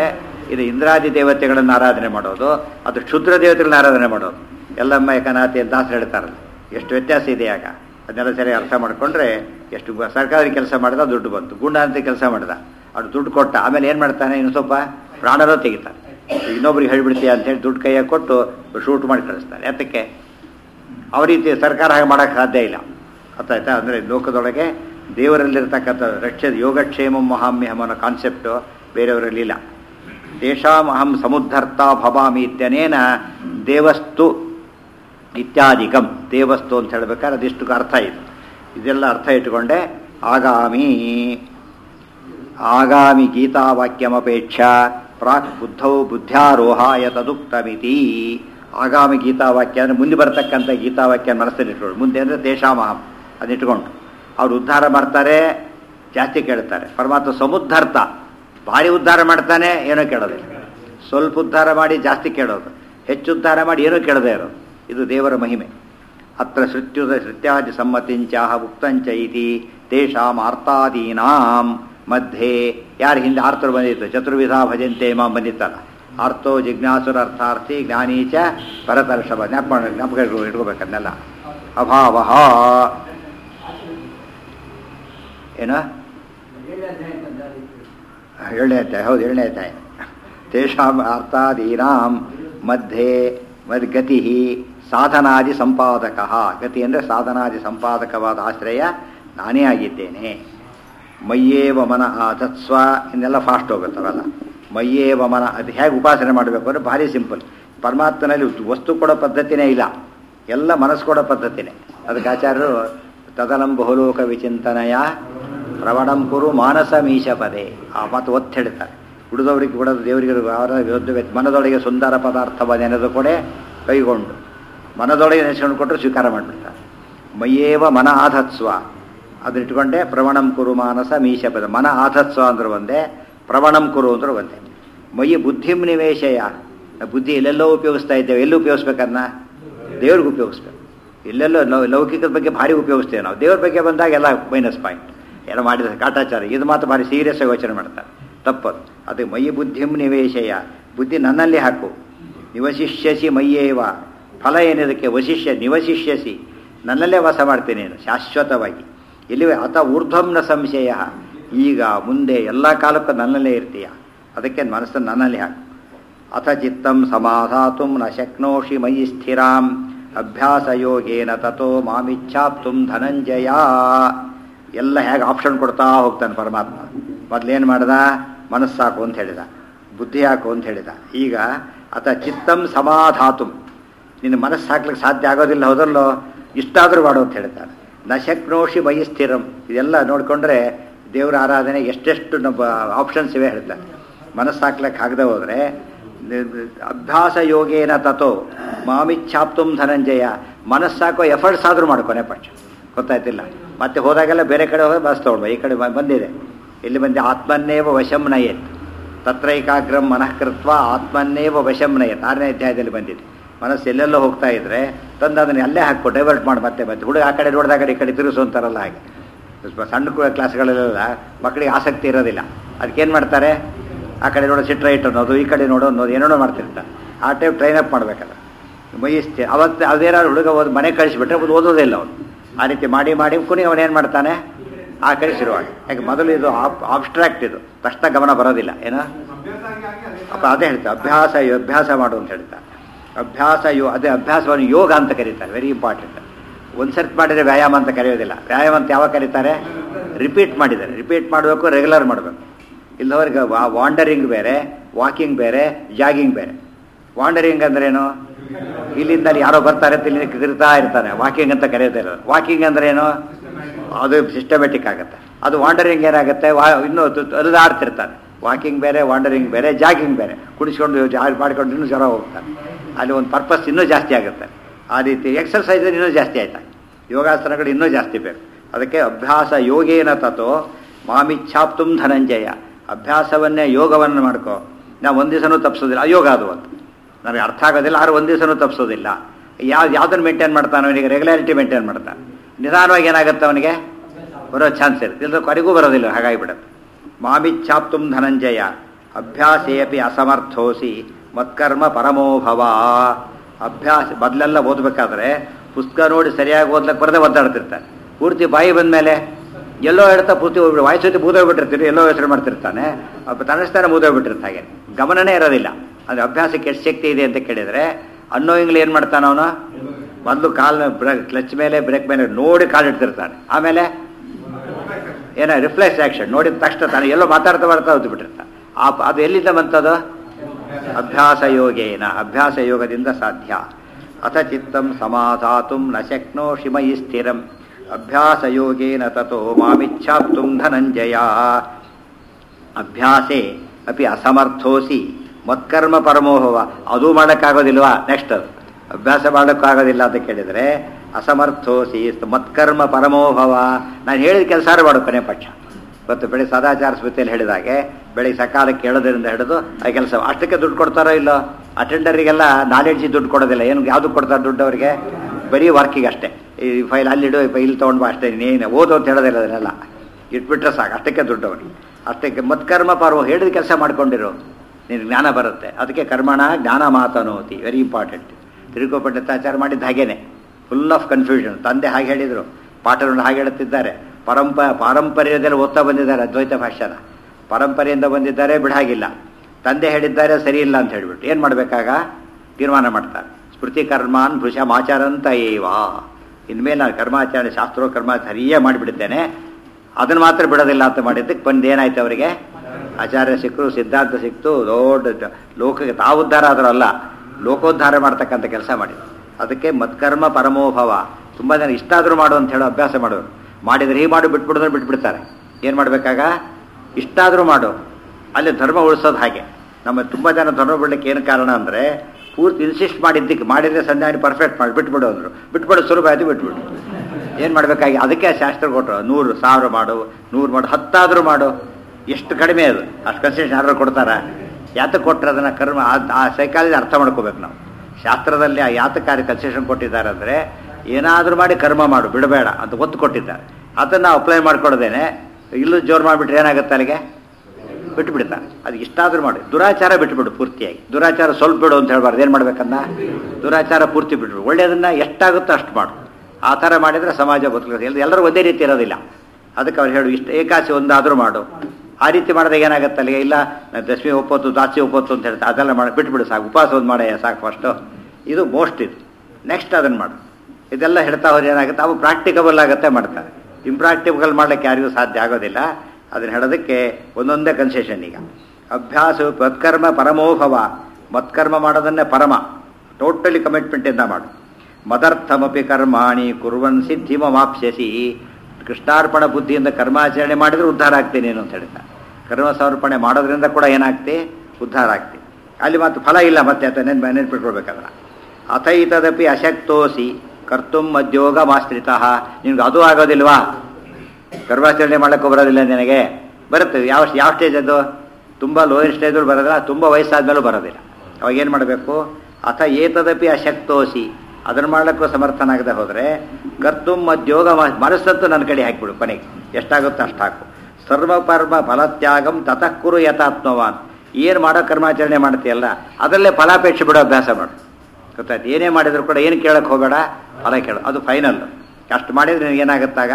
ಇದು ಇಂದ್ರಾದಿ ದೇವತೆಗಳನ್ನು ಆರಾಧನೆ ಮಾಡೋದು ಅದು ಕ್ಷುದ್ರ ದೇವತೆಗಳನ್ನ ಆರಾಧನೆ ಮಾಡೋದು ಎಲ್ಲಮ್ಮ ಏಕನಾಥಿ ಅಂತ ದಾಸರು ಹೇಳ್ತಾರಲ್ಲ ಎಷ್ಟು ವ್ಯತ್ಯಾಸ ಇದೆ ಆಗ ಅದನ್ನೆಲ್ಲ ಸರಿ ಅರ್ಥ ಮಾಡ್ಕೊಂಡ್ರೆ ಎಷ್ಟು ಬ- ಸರ್ಕಾರಿ ಕೆಲಸ ಮಾಡಿದ ದುಡ್ಡು ಬಂತು ಗುಂಡ ಅಂತ ಕೆಲಸ ಮಾಡಿದ ಅವ್ರು ದುಡ್ಡು ಕೊಟ್ಟ ಆಮೇಲೆ ಏನು ಮಾಡ್ತಾನೆ ಇನ್ನು ಸ್ವಲ್ಪ ಪ್ರಾಣನೂ ತೆಗಿತಾನೆ ಇನ್ನೊಬ್ರಿಗೆ ಹೇಳ್ಬಿಡ್ತೀಯ ಅಂತ ಹೇಳಿ ದುಡ್ಡು ಕೈಯಾಗ ಕೊಟ್ಟು ಶೂಟ್ ಮಾಡಿ ಕಳಿಸ್ತಾರೆ ಯಾತಕ್ಕೆ ಆ ರೀತಿ ಸರ್ಕಾರ ಹಾಗೆ ಮಾಡೋಕ್ಕೆ ಸಾಧ್ಯ ಇಲ್ಲ ಗೊತ್ತಾಯ್ತಾ ಅಂದರೆ ಲೋಕದೊಳಗೆ ದೇವರಲ್ಲಿರ್ತಕ್ಕಂಥ ರಕ್ಷ ಯೋಗಕ್ಷೇಮ ಮಹಾಮ್ಯಹಂ ಅನ್ನೋ ಕಾನ್ಸೆಪ್ಟು ಬೇರೆಯವರಲ್ಲಿಲ್ಲ ತೇಷಾಂ ಅಹಂ ಸಮುದ್ಧರ್ತ ಭವಾಮಿ ಇತ್ಯನೇನ ದೇವಸ್ತು ಇತ್ಯಾದಿಕಂ ದೇವಸ್ತು ಅಂತ ಹೇಳ್ಬೇಕಾದ್ರೆ ಅದಿಷ್ಟು ಅರ್ಥ ಇದೆ ಇದೆಲ್ಲ ಅರ್ಥ ಇಟ್ಟುಕೊಂಡೆ ಆಗಾಮಿ ಆಗಾಮಿ ಗೀತಾವಾಕ್ಯಮಪೇಕ್ಷ ಪ್ರಾಕ್ ಬುದ್ಧೌ ಬುದ್ಧ್ಯಾರೋಹಾಯ ತದುಕ್ತಮಿತಿ ಆಗಾಮಿ ಗೀತಾವಾಕ್ಯ ಅಂದರೆ ಮುಂದೆ ಬರ್ತಕ್ಕಂಥ ಗೀತಾವಾಕ್ಯ ಮನಸ್ಸಲ್ಲಿ ಇಟ್ಕೊಂಡು ಮುಂದೆ ಅಂದರೆ ದೇಶಾಮಹಂ ಅದನ್ನಿಟ್ಕೊಂಡು ಅವ್ರು ಉದ್ಧಾರ ಮಾಡ್ತಾರೆ ಜಾಸ್ತಿ ಕೇಳ್ತಾರೆ ಪರಮಾತ್ಮ ಸಮುದ್ಧಾರ್ಥ ಭಾರಿ ಉದ್ಧಾರ ಮಾಡ್ತಾನೆ ಏನೋ ಕೇಳೋದಿಲ್ಲ ಸ್ವಲ್ಪ ಉದ್ಧಾರ ಮಾಡಿ ಜಾಸ್ತಿ ಕೇಳೋದು ಹೆಚ್ಚು ಉದ್ಧಾರ ಮಾಡಿ ಏನೂ ಕೇಳದೇ ಇರೋದು ಇದು ದೇವರ ಮಹಿಮೆ ಅತ್ರ ಶ್ರುತ್ಯುತ ಶ್ರುತ್ಯಾದಿ ಸಮ್ಮತಿಂಚಾಹ ಉಕ್ತಂಚ ಇತಿ ತೇಷಾಂ ಆರ್ತಾದೀನಾಂ ಮಧ್ಯೆ ಯಾರು ಹಿಂದೆ ಆರ್ತರು ಬಂದಿತ್ತು ಚತುರ್ವಿಧ ಭಜಂತೆ ಮಾಂ ಬಂದಿತ್ತಲ್ಲ ಆರ್ತೋ ಜಿಜ್ಞಾಸುರ ಅರ್ಥಾರ್ಥಿ ಜ್ಞಾನಿ ಚ ಪರತರ್ಷಭ ಜ್ಞಾಪ ಮಾಡ ಜ್ಞಾಪಕ ಇಟ್ಕೊ- ಇಟ್ಕೋಬೇಕನ್ನೆಲ್ಲ ಅಭಾವ ಏನ ಏಳನೇ ಅಧ್ಯಾಯ ಹೌದು ಏಳನೇ ಅಧ್ಯಾಯ ತೇಷಾಂ ಅರ್ಥಾದೀನಾಂ ಮಧ್ಯೆ ಮದ್ಗತಿ ಸಾಧನಾದಿ ಸಂಪಾದಕ ಗತಿ ಅಂದರೆ ಸಾಧನಾದಿ ಸಂಪಾದಕವಾದ ಆಶ್ರಯ ನಾನೇ ಆಗಿದ್ದೇನೆ ಮಯ್ಯೇವ ಮನ ಆಧತ್ಸ್ವ ಇನ್ನೆಲ್ಲ ಫಾಸ್ಟ್ ಹೋಗುತ್ತವಲ್ಲ ಮಯ್ಯೇವ ಮನ ಅದು ಹೇಗೆ ಉಪಾಸನೆ ಮಾಡಬೇಕು ಅಂದರೆ ಭಾರಿ ಸಿಂಪಲ್ ಪರಮಾತ್ಮನಲ್ಲಿ ವಸ್ತು ಕೊಡೋ ಪದ್ಧತಿನೇ ಇಲ್ಲ ಎಲ್ಲ ಮನಸ್ಸು ಕೊಡೋ ಪದ್ಧತಿನೇ ಅದಕ್ಕೆ ಆಚಾರ್ಯರು ತದನಂ ಬಹುಲೋಕ ವಿಚಿಂತನಯ ಪ್ರವಣಂ ಕುರು ಮಾನಸ ಮೀಶ ಪದೇ ಆ ಮಾತು ಒತ್ತು ಹೇಳ್ತಾರೆ ಉಳಿದವರಿಗೆ ಕೂಡ ದೇವರಿಗೆ ಅವರ ವಿರುದ್ಧ ವ್ಯಕ್ತಿ ಮನದೊಳಗೆ ಸುಂದರ ಪದಾರ್ಥವ ನೆನೆದು ಕೊಡೆ ಕೈಗೊಂಡು ಮನದೊಳಗೆ ನೆನೆಸ್ಕೊಂಡು ಕೊಟ್ಟರು ಸ್ವೀಕಾರ ಮಾಡಿಬಿಡ್ತಾರೆ ಮಯ್ಯೇವ ಮನ ಆಧತ್ಸ್ವ ಅದನ್ನ ಇಟ್ಕೊಂಡೆ ಪ್ರವಣಂ ಕುರು ಮಾನಸ ಮೀಶ ಪದ ಮನ ಆಧತ್ಸ್ವ ಅಂದ್ರೆ ಒಂದೇ ಪ್ರವಣಂ ಕುರು ಅಂದ್ರೆ ಒಂದೇ ಮೈ ಬುದ್ಧಿಂ ನಿವೇಶಯ ಬುದ್ಧಿ ಎಲ್ಲೆಲ್ಲೋ ಉಪಯೋಗಿಸ್ತಾ ಇದ್ದೇವೆ ಎಲ್ಲಿ ಉಪಯೋಗಿಸ್ಬೇಕನ್ನ ದೇವ್ರಿಗೆ ಉಪಯೋಗಿಸ್ಬೇಕು ಎಲ್ಲೆಲ್ಲೋ ಲೌ ಲೌಕಿಕದ ಬಗ್ಗೆ ಭಾರಿ ಉಪಯೋಗಿಸ್ತೇವೆ ನಾವು ದೇವ್ರ ಬಗ್ಗೆ ಬಂದಾಗ ಎಲ್ಲ ಮೈನಸ್ ಪಾಯಿಂಟ್ ಏನೋ ಮಾಡಿದ ಕಾಟಾಚಾರ ಇದು ಮಾತ್ರ ಭಾರಿ ಸೀರಿಯಸ್ ಆಗಿ ಯೋಚನೆ ಮಾಡ್ತಾರೆ ತಪ್ಪದು ಅದು ಮೈ ಬುದ್ಧಿಂ ನಿವೇಶಯ ಬುದ್ಧಿ ನನ್ನಲ್ಲಿ ಹಾಕು ನಿವಶಿಷ್ಯಸಿ ಮಯ್ಯೇವ ಫಲ ಏನಿದಕ್ಕೆ ವಶಿಷ್ಯ ನಿವಶಿಷ್ಯಸಿ ನನ್ನಲ್ಲೇ ವಾಸ ಮಾಡ್ತೇನೆ ನಾನು ಶಾಶ್ವತವಾಗಿ ಇಲ್ಲಿ ಅತ ಊರ್ಧ್ವಂನ ಸಂಶಯ ಈಗ ಮುಂದೆ ಎಲ್ಲ ಕಾಲಕ್ಕೂ ನನ್ನಲ್ಲೇ ಇರ್ತೀಯ ಅದಕ್ಕೆ ಮನಸ್ಸನ್ನು ನನ್ನಲ್ಲಿ ಹಾಕು ಅಥ ಚಿತ್ತಂ ಸಮಾಧಾತು ನ ಶಕ್ನೋಷಿ ಮಯಿ ಸ್ಥಿರಾಂ ಅಭ್ಯಾಸ ಯೋಗೇನ ತಥೋ ಮಾಮಿಚ್ಛಾಪ್ತುಂ ಧನಂಜಯ ಎಲ್ಲ ಹೇಗೆ ಆಪ್ಷನ್ ಕೊಡ್ತಾ ಹೋಗ್ತಾನೆ ಪರಮಾತ್ಮ ಮೊದಲೇನು ಮಾಡ್ದ ಮನಸ್ಸು ಸಾಕು ಅಂತ ಹೇಳಿದ ಬುದ್ಧಿ ಹಾಕು ಅಂತ ಹೇಳಿದ ಈಗ ಅಥ ಚಿತ್ತಂ ಸಮಾಧಾತು ನಿನ್ನ ಮನಸ್ಸು ಹಾಕ್ಲಿಕ್ಕೆ ಸಾಧ್ಯ ಆಗೋದಿಲ್ಲ ಹೌದಲ್ಲೋ ಇಷ್ಟಾದರೂ ಮಾಡು ಅಂತ ಹೇಳ್ತಾನೆ ನ ಶಕ್ನೋಷಿ ಮಯಿ ಸ್ಥಿರಂ ಇದೆಲ್ಲ ನೋಡಿಕೊಂಡ್ರೆ ದೇವರ ಆರಾಧನೆ ಎಷ್ಟೆಷ್ಟು ನಮ್ಮ ಆಪ್ಷನ್ಸ್ ಇವೆ ಹೇಳ್ತಾರೆ ಮನಸ್ಸು ಹಾಕ್ಲಿಕ್ಕೆ ಆಗದೆ ಹೋದರೆ ಅಭ್ಯಾಸ ಯೋಗೇನ ತಥೋ ಮಾಮಿಚ್ಛಾಪ್ತುಂ ಧನಂಜಯ ಮನಸ್ಸಾಕೋ ಎಫರ್ಟ್ಸ್ ಆದರೂ ಮಾಡ್ಕೊನೆ ಪಕ್ಷ ಗೊತ್ತಾಯ್ತಿಲ್ಲ ಮತ್ತೆ ಹೋದಾಗೆಲ್ಲ ಬೇರೆ ಕಡೆ ಹೋಗಿ ಬಸ್ ತೊಗೊಂಡು ಈ ಕಡೆ ಬ- ಬಂದಿದೆ ಇಲ್ಲಿ ಬಂದೆ ಆತ್ಮನ್ನೇವ ವಶಂ ನಯೇತ್ ತತ್ರೈಕಾಗ್ರಂ ಮನಃಕೃತ್ವ ಆತ್ಮನ್ನೇವ ವಶಂ ನಯೇತ್ ಆರನೇ ಅಧ್ಯಾಯದಲ್ಲಿ ಬಂದಿದೆ ಮನಸ್ಸು ಎಲ್ಲೆಲ್ಲೋ ಹೋಗ್ತಾ ಇದ್ರೆ ತಂದು ಅದನ್ನ ಅಲ್ಲೇ ಹಾಕಿ ಡೈವರ್ಟ್ ಮಾಡಿ ಮತ್ತೆ ಮತ್ತೆ ಹುಡುಗ ಆ ಕಡೆ ನೋಡಿದ ಕಡೆ ಈ ಕಡೆ ತಿರುಗಿಸು ಅಂತಾರಲ್ಲ ಹಾಗೆ ಸ್ವಲ್ಪ ಸಣ್ಣ ಕು- ಕ್ಲಾಸ್ಗಳಲ್ಲೆಲ್ಲ ಮಕ್ಕಳಿಗೆ ಆಸಕ್ತಿ ಇರೋದಿಲ್ಲ ಅದಕ್ಕೇನು ಮಾಡ್ತಾರೆ ಆ ಕಡೆ ನೋಡೋ ಸಿಟ್ರೈಟ್ ಅನ್ನೋದು ಈ ಕಡೆ ನೋಡೋ ಅನ್ನೋದು ಏನೇನೋ ಮಾಡ್ತಿರ್ತಾರೆ ಆ ಟೈಪ್ ಟ್ರೈನ್ ಅಪ್ ಮಾಡ್ಬೇಕಲ್ಲ ಮೈಸ್ತಿ ಅವತ್ತು ಅದೇನಾದ್ರು ಹುಡುಗ ಓದ್ ಮನೆ ಕಳಿಸಿಬಿಟ್ರೆ ಅದು ಓದೋದೇ ಇಲ್ಲ ಅವನು ಆ ರೀತಿ ಮಾಡಿ ಮಾಡಿ ಕೊನೆಗೆ ಅವನೇನು ಮಾಡ್ತಾನೆ ಆ ಕಡೆ ಶುರುವಾಗಿ ಯಾಕೆ ಮೊದಲು ಇದು ಆಬ್ಸ್ಟ್ರಾಕ್ಟ್ ಇದು ತಕ್ಷಣ ಗಮನ ಬರೋದಿಲ್ಲ ಏನೋ ಅಭ್ಯಾಸ ಆಗಿ ಆಗಿ ಅದೇ ಅಪ್ಪ ಅದೇ ಹೇಳ್ತಾರೆ ಅಭ್ಯಾಸ ಅಭ್ಯಾಸ ಮಾಡು ಅಂತ ಹೇಳ್ತಾರೆ ಅಭ್ಯಾಸ ಯೋ ಅದೇ ಅಭ್ಯಾಸವನ್ನು ಯೋಗ ಅಂತ ಕರೀತಾರೆ ವೆರಿ ಇಂಪಾರ್ಟೆಂಟ್ ಒಂದು ಸರ್ತಿ ಮಾಡಿದರೆ ವ್ಯಾಯಾಮ ಅಂತ ಕರೆಯೋದಿಲ್ಲ ವ್ಯಾಯಾಮ ಅಂತ ಯಾವಾಗ ಕರೀತಾರೆ ರಿಪೀಟ್ ಮಾಡಿದ್ದಾರೆ ರಿಪೀಟ್ ಮಾಡಬೇಕು ರೆಗ್ಯುಲರ್ ಮಾಡಬೇಕು ಇಲ್ಲದವ್ರಿಗೆ ವಾಂಡರಿಂಗ್ ಬೇರೆ ವಾಕಿಂಗ್ ಬೇರೆ ಜಾಗಿಂಗ್ ಬೇರೆ ವಾಂಡರಿಂಗ್ ಅಂದ್ರೇನು ಇಲ್ಲಿಂದ ಅಲ್ಲಿ ಯಾರೋ ಬರ್ತಾರೆ ಅಂತ ಇಲ್ಲಿ ತಿರುಗ್ತಾ ಇರ್ತಾನೆ ವಾಕಿಂಗ್ ಅಂತ ಕರೆಯೋದಿಲ್ಲ ವಾಕಿಂಗ್ ಅಂದ್ರೆ ಏನು ಅದು ಸಿಸ್ಟಮೆಟಿಕ್ ಆಗುತ್ತೆ ಅದು ವಾಂಡರಿಂಗ್ ಏನಾಗುತ್ತೆ ವಾ ಇನ್ನೂ ತು- ಅರಿದಾಡ್ತಿರ್ತಾನೆ ವಾಕಿಂಗ್ ಬೇರೆ ವಾಂಡರಿಂಗ್ ಬೇರೆ ಜಾಗಿಂಗ್ ಬೇರೆ ಕುಡಿಸ್ಕೊಂಡು ಜಾಗ್ ಮಾಡ್ಕೊಂಡು ಇನ್ನೂ ಜ್ವರ ಹೋಗ್ತಾನೆ ಅಲ್ಲಿ ಒಂದು ಪರ್ಪಸ್ ಇನ್ನೂ ಜಾಸ್ತಿ ಆಗುತ್ತೆ ಆ ರೀತಿ ಎಕ್ಸರ್ಸೈಸ್ ಇನ್ನೂ ಜಾಸ್ತಿ ಆಯ್ತಾ ಯೋಗಾಸನಗಳು ಇನ್ನೂ ಜಾಸ್ತಿ ಬೇಕು ಅದಕ್ಕೆ ಅಭ್ಯಾಸ ಯೋಗೇನ ತಥೋ ಮಾಮಿಚ್ಛಾಪ್ತುಂ ಧನಂಜಯ ಅಭ್ಯಾಸವನ್ನೇ ಯೋಗವನ್ನು ಮಾಡ್ಕೋ ನಾವು ಒಂದು ದಿವಸನೂ ತಪ್ಪಿಸೋದಿಲ್ಲ ಅಯೋಗ ಅದು ಅಂತ ನನಗೆ ಅರ್ಥ ಆಗೋದಿಲ್ಲ ಆದ್ರೆ ಒಂದು ದಿವಸನೂ ತಪ್ಪಿಸೋದಿಲ್ಲ ಯಾವ ಯಾವ್ದನ್ನು ಮೇಂಟೈನ್ ಮಾಡ್ತಾನೆ ಅವನಿಗೆ ರೆಗ್ಯುಲಾರಿಟಿ ಮೇಂಟೈನ್ ಮಾಡ್ತಾನೆ ನಿಧಾನವಾಗಿ ಏನಾಗುತ್ತೆ ಅವನಿಗೆ ಬರೋ ಚಾನ್ಸ್ ಇರುತ್ತೆ ಇಲ್ಲ ಕೊನೆಗೂ ಬರೋದಿಲ್ಲ ಹಾಗಾಗಿ ಬಿಡುತ್ತೆ ಮಾಮಿಚ್ಛಾಪ್ತುಂ ಧನಂಜಯ ಅಭ್ಯಾಸೇ ಅಪಿ ಅಸಮರ್ಥೋಸಿ ಮತ್ಕರ್ಮ ಪರಮೋಭವ ಅಭ್ಯಾಸ ಮೊದಲೆಲ್ಲ ಓದಬೇಕಾದ್ರೆ ಪುಸ್ತಕ ನೋಡಿ ಸರಿಯಾಗಿ ಓದ್ಲಕ್ಕೆ ಬರದೆ ಒದ್ದಾಡ್ತಿರ್ತಾನೆ ಪೂರ್ತಿ ಬಾಯಿ ಬಂದಮೇಲೆ ಎಲ್ಲೋ ಹೇಳ್ತಾ ಪೂರ್ತಿ ಹೋಗ್ಬಿಟ್ಟು ವಾಯ್ಸತಿ ಬೂದೋಗ್ಬಿಟ್ಟಿರ್ತೀರಿ ಎಲ್ಲೋ ಹೆಸರು ಮಾಡ್ತಿರ್ತಾನೆ ಅಪ್ಪ ತನ್ನಸ್ತಾನೆ ಬೂದೋಗ್ಬಿಟ್ಟಿರ್ತ ಹಾಗೆ ಗಮನನೇ ಇರೋದಿಲ್ಲ ಅದು ಅಭ್ಯಾಸಕ್ಕೆ ಎಷ್ಟು ಶಕ್ತಿ ಇದೆ ಅಂತ ಕೇಳಿದರೆ ಅನ್ನೋಯಿಂಗ್ಲಿ ಏನು ಮಾಡ್ತಾನೆ ಅವನು ಮೊದಲು ಕಾಲ್ ಬ್ರೇಕ್ ಕ್ಲಚ್ ಮೇಲೆ ಬ್ರೇಕ್ ಮೇಲೆ ನೋಡಿ ಕಾಲಿಡ್ತಿರ್ತಾನೆ ಆಮೇಲೆ ಏನೋ ರಿಫ್ಲೆಕ್ಸ್ ಆಕ್ಷನ್ ನೋಡಿದ ತಕ್ಷಣ ತಾನು ಎಲ್ಲೋ ಮಾತಾಡ್ತಾ ಬರ್ತಾ ಹೊತ್ತು ಬಿಟ್ಟಿರ್ತಾನೆ ಆ ಅದು ಎಲ್ಲಿಂದ ಬಂತದು ಅಭ್ಯಾಸ ಯೋಗೇನ ಅಭ್ಯಾಸ ಯೋಗದಿಂದ ಸಾಧ್ಯ ಅಥ ಚಿತ್ತಂ ಸಮಾಧಾತು ನ ಶಕ್ನೋಷಿ ಮಯಿ ಸ್ಥಿರಂ ಅಭ್ಯಾಸ ಯೋಗೇನ ತಥೋ ಮಾಮಿಚ್ಛಾಪ್ತು ಧನಂಜಯ ಅಭ್ಯಾಸೆ ಅಪಿ ಅಸಮರ್ಥೋಸಿ ಮತ್ಕರ್ಮ ಪರಮೋಹವ ಅದು ಮಾಡೋಕ್ಕಾಗೋದಿಲ್ವಾ ನೆಕ್ಸ್ಟ್ ಅದು ಅಭ್ಯಾಸ ಮಾಡೋಕ್ಕಾಗೋದಿಲ್ಲ ಅಂತ ಕೇಳಿದರೆ ಅಸಮರ್ಥೋಸಿ ಮತ್ಕರ್ಮ ಪರಮೋಭವ ನಾನು ಹೇಳಿದ ಕೆಲಸ ಮಾಡು ಕೊನೆ ಪಕ್ಷ ಇವತ್ತು ಬೆಳಿಗ್ಗೆ ಸದಾಚಾರ ಸ್ಮೃತಿಯಲ್ಲಿ ಹೇಳಿದಾಗೆ ಬೆಳಿಗ್ಗೆ ಸಕಾಲಕ್ಕೆ ಹೇಳೋದ್ರಿಂದ ಹಿಡಿದು ಆ ಕೆಲಸ ಅಷ್ಟಕ್ಕೆ ದುಡ್ಡು ಕೊಡ್ತಾರೋ ಇಲ್ಲೋ ಅಟೆಂಡರಿಗೆಲ್ಲ ನಾಲೆಡ್ಜಿ ದುಡ್ಡು ಕೊಡೋದಿಲ್ಲ ಏನು ಯಾವುದು ಕೊಡ್ತಾರೆ ದುಡ್ಡು ಅವರಿಗೆ ಬರೀ ವರ್ಕಿಗೆ ಅಷ್ಟೇ ಈ ಫೈಲ್ ಅಲ್ಲಿಡು ಈ ಫೈಲ್ ತೊಗೊಂಡು ಬಾ ಅಷ್ಟೇ ನೀನು ಓದು ಅಂತ ಹೇಳೋದಿಲ್ಲ ಅದನ್ನೆಲ್ಲ ಇಟ್ಬಿಟ್ರೆ ಸಾಕು ಅಷ್ಟಕ್ಕೆ ದುಡ್ಡು ಅವನಿಗೆ ಅಷ್ಟಕ್ಕೆ ಮತ್ಕರ್ಮ ಪರ್ವ ಹೇಳಿದ ಕೆಲಸ ಮಾಡ್ಕೊಂಡಿರು ನಿನಗೆ ಜ್ಞಾನ ಬರುತ್ತೆ ಅದಕ್ಕೆ ಕರ್ಮಣ ಜ್ಞಾನ ಮಾತನೋತಿ ವೆರಿ ಇಂಪಾರ್ಟೆಂಟ್ ತಿರುಗೋಪಂಡಿತಾಚಾರ ಮಾಡಿದ್ದು ಹಾಗೇನೆ ಫುಲ್ ಆಫ್ ಕನ್ಫ್ಯೂಷನ್ ತಂದೆ ಹಾಗೆ ಹೇಳಿದರು ಪಾಠಗಳನ್ನು ಹಾಗೆ ಹೇಳುತ್ತಿದ್ದಾರೆ ಪರಂಪ ಪಾರಂಪರ್ಯದಲ್ಲಿ ಓದ್ತಾ ಬಂದಿದ್ದಾರೆ ಅದ್ವೈತ ಭಾಷ್ಯನ ಪರಂಪರೆಯಿಂದ ಬಂದಿದ್ದಾರೆ ಬಿಡಾಗಿಲ್ಲ ತಂದೆ ಹೇಳಿದ್ದಾರೆ ಸರಿ ಇಲ್ಲ ಅಂತ ಹೇಳ್ಬಿಟ್ಟು ಏನು ಮಾಡಬೇಕಾಗ ತೀರ್ಮಾನ ಮಾಡ್ತಾರೆ ಸ್ಮೃತಿ ಕರ್ಮಾನ್ ಭೃಷಮಾಚಾರಂತ ಏವಾ ಇನ್ಮೇಲೆ ನಾನು ಕರ್ಮಾಚರಣೆ ಶಾಸ್ತ್ರೋ ಕರ್ಮ ಸರಿಯೇ ಮಾಡಿಬಿಡ್ತೇನೆ ಅದನ್ನು ಮಾತ್ರ ಬಿಡೋದಿಲ್ಲ ಅಂತ ಮಾಡಿದ್ದಕ್ಕೆ ಬಂದು ಏನಾಯ್ತು ಅವರಿಗೆ ಆಚಾರ್ಯ ಸಿಕ್ಕರು ಸಿದ್ಧಾಂತ ಸಿಕ್ತು ದೊಡ್ಡ ಲೋಕಕ್ಕೆ ತಾವು ಉದ್ಧಾರ ಆದರೂ ಅಲ್ಲ ಲೋಕೋದ್ಧಾರ ಮಾಡ್ತಕ್ಕಂಥ ಕೆಲಸ ಮಾಡಿದ್ರು ಅದಕ್ಕೆ ಮತ್ಕರ್ಮ ಪರಮೋಭವ ತುಂಬ ಜನ ಇಷ್ಟ ಆದರೂ ಮಾಡು ಅಂತ ಹೇಳೋ ಅಭ್ಯಾಸ ಮಾಡೋರು ಮಾಡಿದ್ರೆ ಹೀ ಮಾಡು ಬಿಟ್ಬಿಡಿದ್ರೆ ಬಿಟ್ಬಿಡ್ತಾರೆ ಏನು ಮಾಡಬೇಕಾಗ ಇಷ್ಟ ಆದರೂ ಮಾಡು ಅಲ್ಲಿ ಧರ್ಮ ಉಳಿಸೋದು ಹಾಗೆ ನಮ್ಮ ತುಂಬ ಜನ ಧರ್ಮ ಬಿಡಲಿಕ್ಕೆ ಏನು ಕಾರಣ ಅಂದರೆ ಪೂರ್ತಿ ಇನ್ಸಿಸ್ಟ್ ಮಾಡಿದ್ದಕ್ಕೆ ಮಾಡಿದರೆ ಸಂಧಾನ ಪರ್ಫೆಕ್ಟ್ ಮಾಡಿ ಬಿಟ್ಬಿಡು ಅಂದರು ಬಿಟ್ಬಿಡು ಸುಲಭ ಆಯ್ತು ಬಿಟ್ಬಿಡು ಏನು ಮಾಡಬೇಕಾಗಿ ಅದಕ್ಕೆ ಶಾಸ್ತ್ರ ಕೊಟ್ಟರು ನೂರು ಸಾವಿರ ಮಾಡು ನೂರು ಮಾಡು ಹತ್ತಾದರೂ ಮಾಡು ಎಷ್ಟು ಕಡಿಮೆ ಅದು ಅಷ್ಟು ಕನ್ಸೆಷನ್ ಯಾರು ಕೊಡ್ತಾರ ಯಾತಕ್ಕೆ ಕೊಟ್ಟರೆ ಅದನ್ನು ಕರ್ಮ ಆ- ಆ ಸೈಕಾಲಜಿ ಅರ್ಥ ಮಾಡ್ಕೋಬೇಕು ನಾವು ಶಾಸ್ತ್ರದಲ್ಲಿ ಆ ಯಾತಕ್ಕಾರಿ ಕನ್ಸೆಷನ್ ಕೊಟ್ಟಿದ್ದಾರೆ ಅಂದರೆ ಏನಾದರೂ ಮಾಡಿ ಕರ್ಮ ಮಾಡು ಬಿಡಬೇಡ ಅಂತ ಒತ್ತು ಕೊಟ್ಟಿದ್ದಾರೆ ಅದನ್ನು ನಾವು ಅಪ್ಲೈ ಮಾಡ್ಕೊಳ್ದೇನೆ ಇಲ್ಲೂ ಜೋರು ಮಾಡಿಬಿಟ್ರೆ ಏನಾಗುತ್ತೆ ಅಲ್ಲಿಗೆ ಬಿಟ್ಟು ಬಿಡ್ತಾರೆ ಅದು ಇಷ್ಟಾದ್ರೂ ಮಾಡಿ ದುರಾಚಾರ ಬಿಟ್ಬಿಡು ಪೂರ್ತಿಯಾಗಿ ದುರಾಚಾರ ಸ್ವಲ್ಪ ಬಿಡು ಅಂತ ಹೇಳ್ಬಾರ್ದು ಏನು ಮಾಡ್ಬೇಕನ್ನ ದುರಾಚಾರ ಪೂರ್ತಿ ಬಿಟ್ಬಿಡು ಒಳ್ಳೆಯದನ್ನ ಎಷ್ಟಾಗುತ್ತೋ ಅಷ್ಟು ಮಾಡು ಆ ಥರ ಮಾಡಿದರೆ ಸಮಾಜ ಬದುಕುತ್ತೆ ಎಲ್ಲ ಎಲ್ಲರೂ ಒಂದೇ ರೀತಿ ಇರೋದಿಲ್ಲ ಅದಕ್ಕೆ ಅವ್ರು ಹೇಳು ಇಷ್ಟು ಏಕಾಸಿ ಒಂದಾದರೂ ಮಾಡು ಆ ರೀತಿ ಮಾಡಿದಾಗ ಏನಾಗುತ್ತೆ ಅಲ್ಲಿಗೆ ಇಲ್ಲ ನಾನು ದಶಮಿ ಒಪ್ಪತ್ತು ದಾಸಿ ಒಪ್ಪತ್ತು ಅಂತ ಹೇಳ್ತಾರೆ ಅದೆಲ್ಲ ಮಾಡಿ ಬಿಟ್ಬಿಡು ಸಾಕು ಉಪವಾಸ ಒಂದು ಮಾಡಯ್ಯ ಸಾಕು ಫಸ್ಟು ಇದು ಮೋಸ್ಟ್ ಇದು ನೆಕ್ಸ್ಟ್ ಅದನ್ನು ಮಾಡು ಇದೆಲ್ಲ ಹೇಳ್ತಾ ಹೋದ್ರೆ ಏನಾಗುತ್ತೆ ಅವು ಪ್ರಾಕ್ಟಿಕಬಲ್ ಆಗುತ್ತೆ ಮಾಡ್ತಾರೆ ಇಂಪ್ರಾಕ್ಟಿಕಲ್ ಮಾಡ್ಲಿಕ್ಕೆ ಯಾರಿಗೂ ಸಾಧ್ಯ ಆಗೋದಿಲ್ಲ ಅದನ್ನ ಹೇಳೋದಕ್ಕೆ ಒಂದೊಂದೇ ಕನ್ಸೆಷನ್ ಈಗ ಅಭ್ಯಾಸ ಮತ್ಕರ್ಮ ಪರಮೋಭವ ಮತ್ಕರ್ಮ ಮಾಡೋದನ್ನೇ ಪರಮ ಟೋಟಲಿ ಕಮಿಟ್ಮೆಂಟಿಂದ ಮಾಡು ಮದರ್ಥಮಪಿ ಕರ್ಮಾಣಿ ಕುರ್ವನ್ ಸಿದ್ಧಿಮವಾಪ್ಸ್ಯಸಿ ಕೃಷ್ಣಾರ್ಪಣ ಬುದ್ಧಿಯಿಂದ ಕರ್ಮಾಚರಣೆ ಮಾಡಿದ್ರೆ ಉದ್ಧಾರ ಆಗ್ತೀನಿ ನೀನು ಅಂತ ಹೇಳ್ತಾ ಕರ್ಮ ಸಮರ್ಪಣೆ ಮಾಡೋದ್ರಿಂದ ಕೂಡ ಏನಾಗ್ತಿ ಉದ್ಧಾರ ಆಗ್ತಿ ಅಲ್ಲಿ ಮತ್ತೆ ಫಲ ಇಲ್ಲ ಮತ್ತೆ ಅಂತ ನೆನ್ ನೆನ್ಪಿಟ್ಕೊಳ್ಬೇಕಾದ್ರೆ ಅಥೈತದಪಿ ಅಶಕ್ತೋಸಿ ಕರ್ತುಂ ಮದ್ಯೋಗ ಮಾಶ್ರಿತ ನಿನ್ಗೆ ಅದು ಆಗೋದಿಲ್ವಾ ಗರ್ಭಾಚರಣೆ ಮಾಡಕ್ಕೆ ಬರೋದಿಲ್ಲ ನಿನಗೆ ಬರುತ್ತೆ ಯಾವ ಯಾವ ಸ್ಟೇಜ್ ಅದು ತುಂಬ ಲೋಯರ್ ಸ್ಟೇಜಲ್ಲಿ ಬರೋದಿಲ್ಲ ತುಂಬ ವಯಸ್ಸಾದ್ಮೇಲೂ ಬರೋದಿಲ್ಲ ಅವಾಗ ಏನು ಮಾಡಬೇಕು ಅಥ ಏತದಪಿ ಅಶಕ್ತೋಸಿ ಅದನ್ನು ಮಾಡಕ್ಕೂ ಸಮರ್ಥನಾಗದೆ ಹೋದರೆ ಕರ್ತುಂ ಮದ್ಯೋಗ ಮಾ- ಮನಸ್ಸಂತೂ ನನ್ನ ಕಡೆ ಹಾಕಿಬಿಡು ಕೊನೆಗೆ ಎಷ್ಟಾಗುತ್ತೋ ಅಷ್ಟು ಹಾಕು ಸರ್ವಪರ್ಮ ಫಲತ್ಯಾಗಂ ತತಃ ಕುರು ಯಥಾತ್ಮವಾನ್ ಏನು ಮಾಡೋ ಕರ್ಮಾಚರಣೆ ಮಾಡ್ತೀಯಲ್ಲ ಅದರಲ್ಲೇ ಫಲಾಪೇಕ್ಷೆ ಬಿಡೋ ಅಭ್ಯಾಸ ಮಾಡು ಗೊತ್ತಾಯ್ತು ಏನೇ ಮಾಡಿದ್ರು ಕೂಡ ಏನು ಕೇಳಕ್ಕೆ ಹೋಗಬೇಡ ಫಲ ಕೇಳು ಅದು ಫೈನಲ್ ಅಷ್ಟು ಮಾಡಿದ್ರೆ ನಿನಗೆ ಏನಾಗುತ್ತಾಗ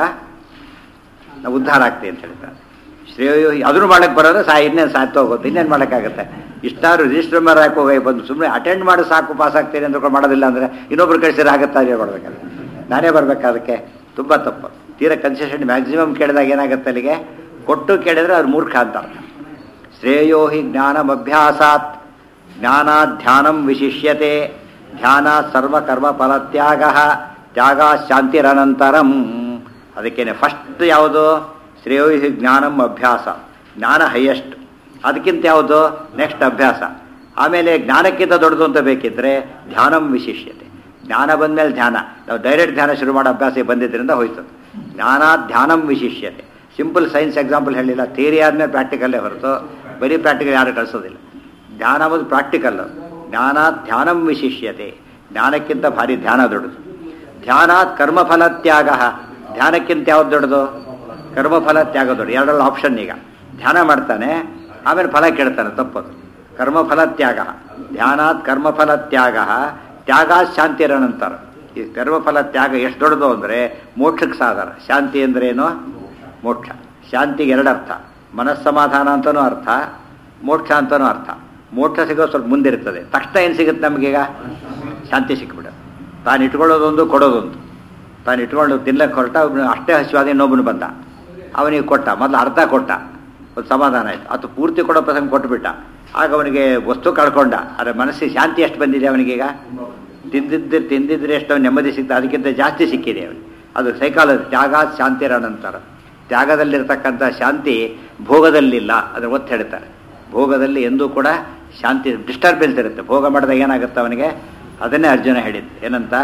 ನಾವು ಉದ್ಧಾರ ಆಗ್ತೀವಿ ಅಂತ ಹೇಳ್ತಾರೆ ಶ್ರೇಯೋ ಅದನ್ನು ಮಾಡಕ್ಕೆ ಬರೋದ್ರೆ ಸಾ ಇನ್ನೇನು ಸಾಯ್ತು ಹೋಗುತ್ತೆ ಇನ್ನೇನು ಮಾಡೋಕ್ಕಾಗುತ್ತೆ ಇಷ್ಟಾದ್ರು ರಿಜಿಸ್ಟರ್ ಮೇಲೆ ಹಾಕಿ ಹೋಗಿ ಬಂದು ಸುಮ್ಮನೆ ಅಟೆಂಡ್ ಮಾಡಿ ಸಾಕು ಪಾಸ್ ಆಗ್ತೀನಿ ಅಂತ ಮಾಡೋದಿಲ್ಲ ಅಂದರೆ ಇನ್ನೊಬ್ರು ಕಳಿಸಿದ್ರೆ ಆಗುತ್ತಾ ಅದೇ ಮಾಡ್ಬೇಕಲ್ಲ ನಾನೇ ಬರ್ಬೇಕಾ ಅದಕ್ಕೆ ತುಂಬ ತಪ್ಪು ತೀರಾ ಕನ್ಸೆಷನ್ ಮ್ಯಾಕ್ಸಿಮಮ್ ಕೇಳಿದಾಗ ಏನಾಗುತ್ತೆ ಅಲ್ಲಿಗೆ ಕೊಟ್ಟು ಕೇಳಿದ್ರೆ ಅವ್ರು ಮೂರ್ಖ ಅಂತ ಅರ್ಥ ಶ್ರೇಯೋ ಹಿ ಜ್ಞಾನಮಭ್ಯಾಸಾತ್ ಜ್ಞಾನಾತ್ ಧ್ಯಾನಂ ವಿಶಿಷ್ಯತೆ ಧ್ಯಾನ ಸರ್ವಕರ್ಮ ಫಲತ್ಯಾಗ ತ್ಯಾಗ ಶಾಂತಿರನಂತರಂ ಅದಕ್ಕೇನೆ ಫಸ್ಟ್ ಯಾವುದು ಶ್ರೇಯೋ ಹಿ ಜ್ಞಾನಂ ಅಭ್ಯಾಸ ಜ್ಞಾನ ಹೈಯೆಸ್ಟ್ ಅದಕ್ಕಿಂತ ಯಾವುದು ನೆಕ್ಸ್ಟ್ ಅಭ್ಯಾಸ ಆಮೇಲೆ ಜ್ಞಾನಕ್ಕಿಂತ ದೊಡ್ಡದು ಅಂತ ಬೇಕಿದ್ರೆ ಧ್ಯಾನಂ ವಿಶಿಷ್ಯತೆ ಜ್ಞಾನ ಬಂದಮೇಲೆ ಧ್ಯಾನ ನಾವು ಡೈರೆಕ್ಟ್ ಧ್ಯಾನ ಶುರು ಮಾಡೋ ಅಭ್ಯಾಸ ಬಂದಿದ್ದರಿಂದ ಹೋಯ್ತು ಜ್ಞಾನ ಧ್ಯಾನಂ ವಿಶಿಷ್ಯತೆ ಸಿಂಪಲ್ ಸೈನ್ಸ್ ಎಕ್ಸಾಂಪಲ್ ಹೇಳಿಲ್ಲ ಥಿಯರಿ ಆದಮೇಲೆ ಪ್ರಾಕ್ಟಿಕಲ್ಲೇ ಹೊರತು ಬರೀ ಪ್ರಾಕ್ಟಿಕಲ್ ಯಾರು ಕಳಿಸೋದಿಲ್ಲ ಧ್ಯಾನ ಒಂದು ಪ್ರಾಕ್ಟಿಕಲ್ ಜ್ಞಾನ ಧ್ಯಾನಂ ವಿಶಿಷ್ಯತೆ ಜ್ಞಾನಕ್ಕಿಂತ ಭಾರಿ ಧ್ಯಾನ ದೊಡ್ಡದು ಧ್ಯಾನಾತ್ ಕರ್ಮಫಲ ತ್ಯಾಗ ಧ್ಯಾನಕ್ಕಿಂತ ಯಾವ್ದು ದೊಡ್ಡದು ಕರ್ಮಫಲ ತ್ಯಾಗ ದೊಡ್ಡ ಎರಡಲ್ಲ ಆಪ್ಷನ್ ಈಗ ಧ್ಯಾನ ಮಾಡ್ತಾನೆ ಆಮೇಲೆ ಫಲ ಕೇಳ್ತಾನೆ ತಪ್ಪದು ಕರ್ಮಫಲ ತ್ಯಾಗ ಧ್ಯಾನಾತ್ ಕರ್ಮಫಲ ತ್ಯಾಗ ತ್ಯಾಗ ಶಾಂತಿರನಂತರ ಈ ಕರ್ಮಫಲ ತ್ಯಾಗ ಎಷ್ಟು ದೊಡ್ಡದು ಅಂದರೆ ಮೋಕ್ಷಕ್ಕೆ ಸಾಧನ ಶಾಂತಿ ಅಂದ್ರೇನು ಮೋಕ್ಷ ಶಾಂತಿಗೆ ಎರಡು ಅರ್ಥ ಮನಸ್ಸಮಾಧಾನ ಅಂತನೂ ಅರ್ಥ ಮೋಕ್ಷ ಅಂತನೂ ಅರ್ಥ ಮೋಕ್ಷ ಸಿಗೋ ಸ್ವಲ್ಪ ಮುಂದಿರ್ತದೆ ತಕ್ಷಣ ಏನು ಸಿಗುತ್ತೆ ನಮಗೀಗ ಶಾಂತಿ ಸಿಕ್ಬಿಡುತ್ತೆ ತಾನು ಇಟ್ಕೊಳ್ಳೋದೊಂದು ಕೊಡೋದೊಂದು ತಾನು ಇಟ್ಕೊಂಡು ತಿನ್ಲಕ್ಕೆ ಹೊರಟ ಒಬ್ನು ಅಷ್ಟೇ ಹಸಿವಾದ ಇನ್ನೊಬ್ಬನು ಬಂದ ಅವನಿಗೆ ಕೊಟ್ಟ ಮೊದಲು ಅರ್ಧ ಕೊಟ್ಟ ಒಂದು ಸಮಾಧಾನ ಆಯಿತು ಅದು ಪೂರ್ತಿ ಕೊಡೋ ಪ್ರಸಂಗ ಕೊಟ್ಟುಬಿಟ್ಟ ಆಗ ಅವನಿಗೆ ವಸ್ತು ಕಳ್ಕೊಂಡ ಆದರೆ ಮನಸ್ಸಿಗೆ ಶಾಂತಿ ಎಷ್ಟು ಬಂದಿದೆ ಅವನಿಗೀಗ ತಿಂದಿದ್ದರೆ ತಿಂದಿದ್ರೆ ಎಷ್ಟು ನೆಮ್ಮದಿ ಸಿಗ್ತದೆ ಅದಕ್ಕಿಂತ ಜಾಸ್ತಿ ಸಿಕ್ಕಿದೆ ಅವನಿಗೆ ಅದು ಸೈಕಾಲಜಿ ತ್ಯಾಗ ಶಾಂತಿರನಂತರ ತ್ಯಾಗದಲ್ಲಿರ್ತಕ್ಕಂಥ ಶಾಂತಿ ಭೋಗದಲ್ಲಿಲ್ಲ ಅದನ್ನು ಒತ್ತು ಹೇಳ್ತಾರೆ ಭೋಗದಲ್ಲಿ ಎಂದೂ ಕೂಡ ಶಾಂತಿ ಡಿಸ್ಟರ್ಬೆನ್ಸ್ ಇರುತ್ತೆ ಭೋಗ ಮಾಡಿದಾಗ ಏನಾಗುತ್ತೆ ಅವನಿಗೆ ಅದನ್ನೇ ಅರ್ಜುನ ಹೇಳಿದ್ದು ಏನಂತ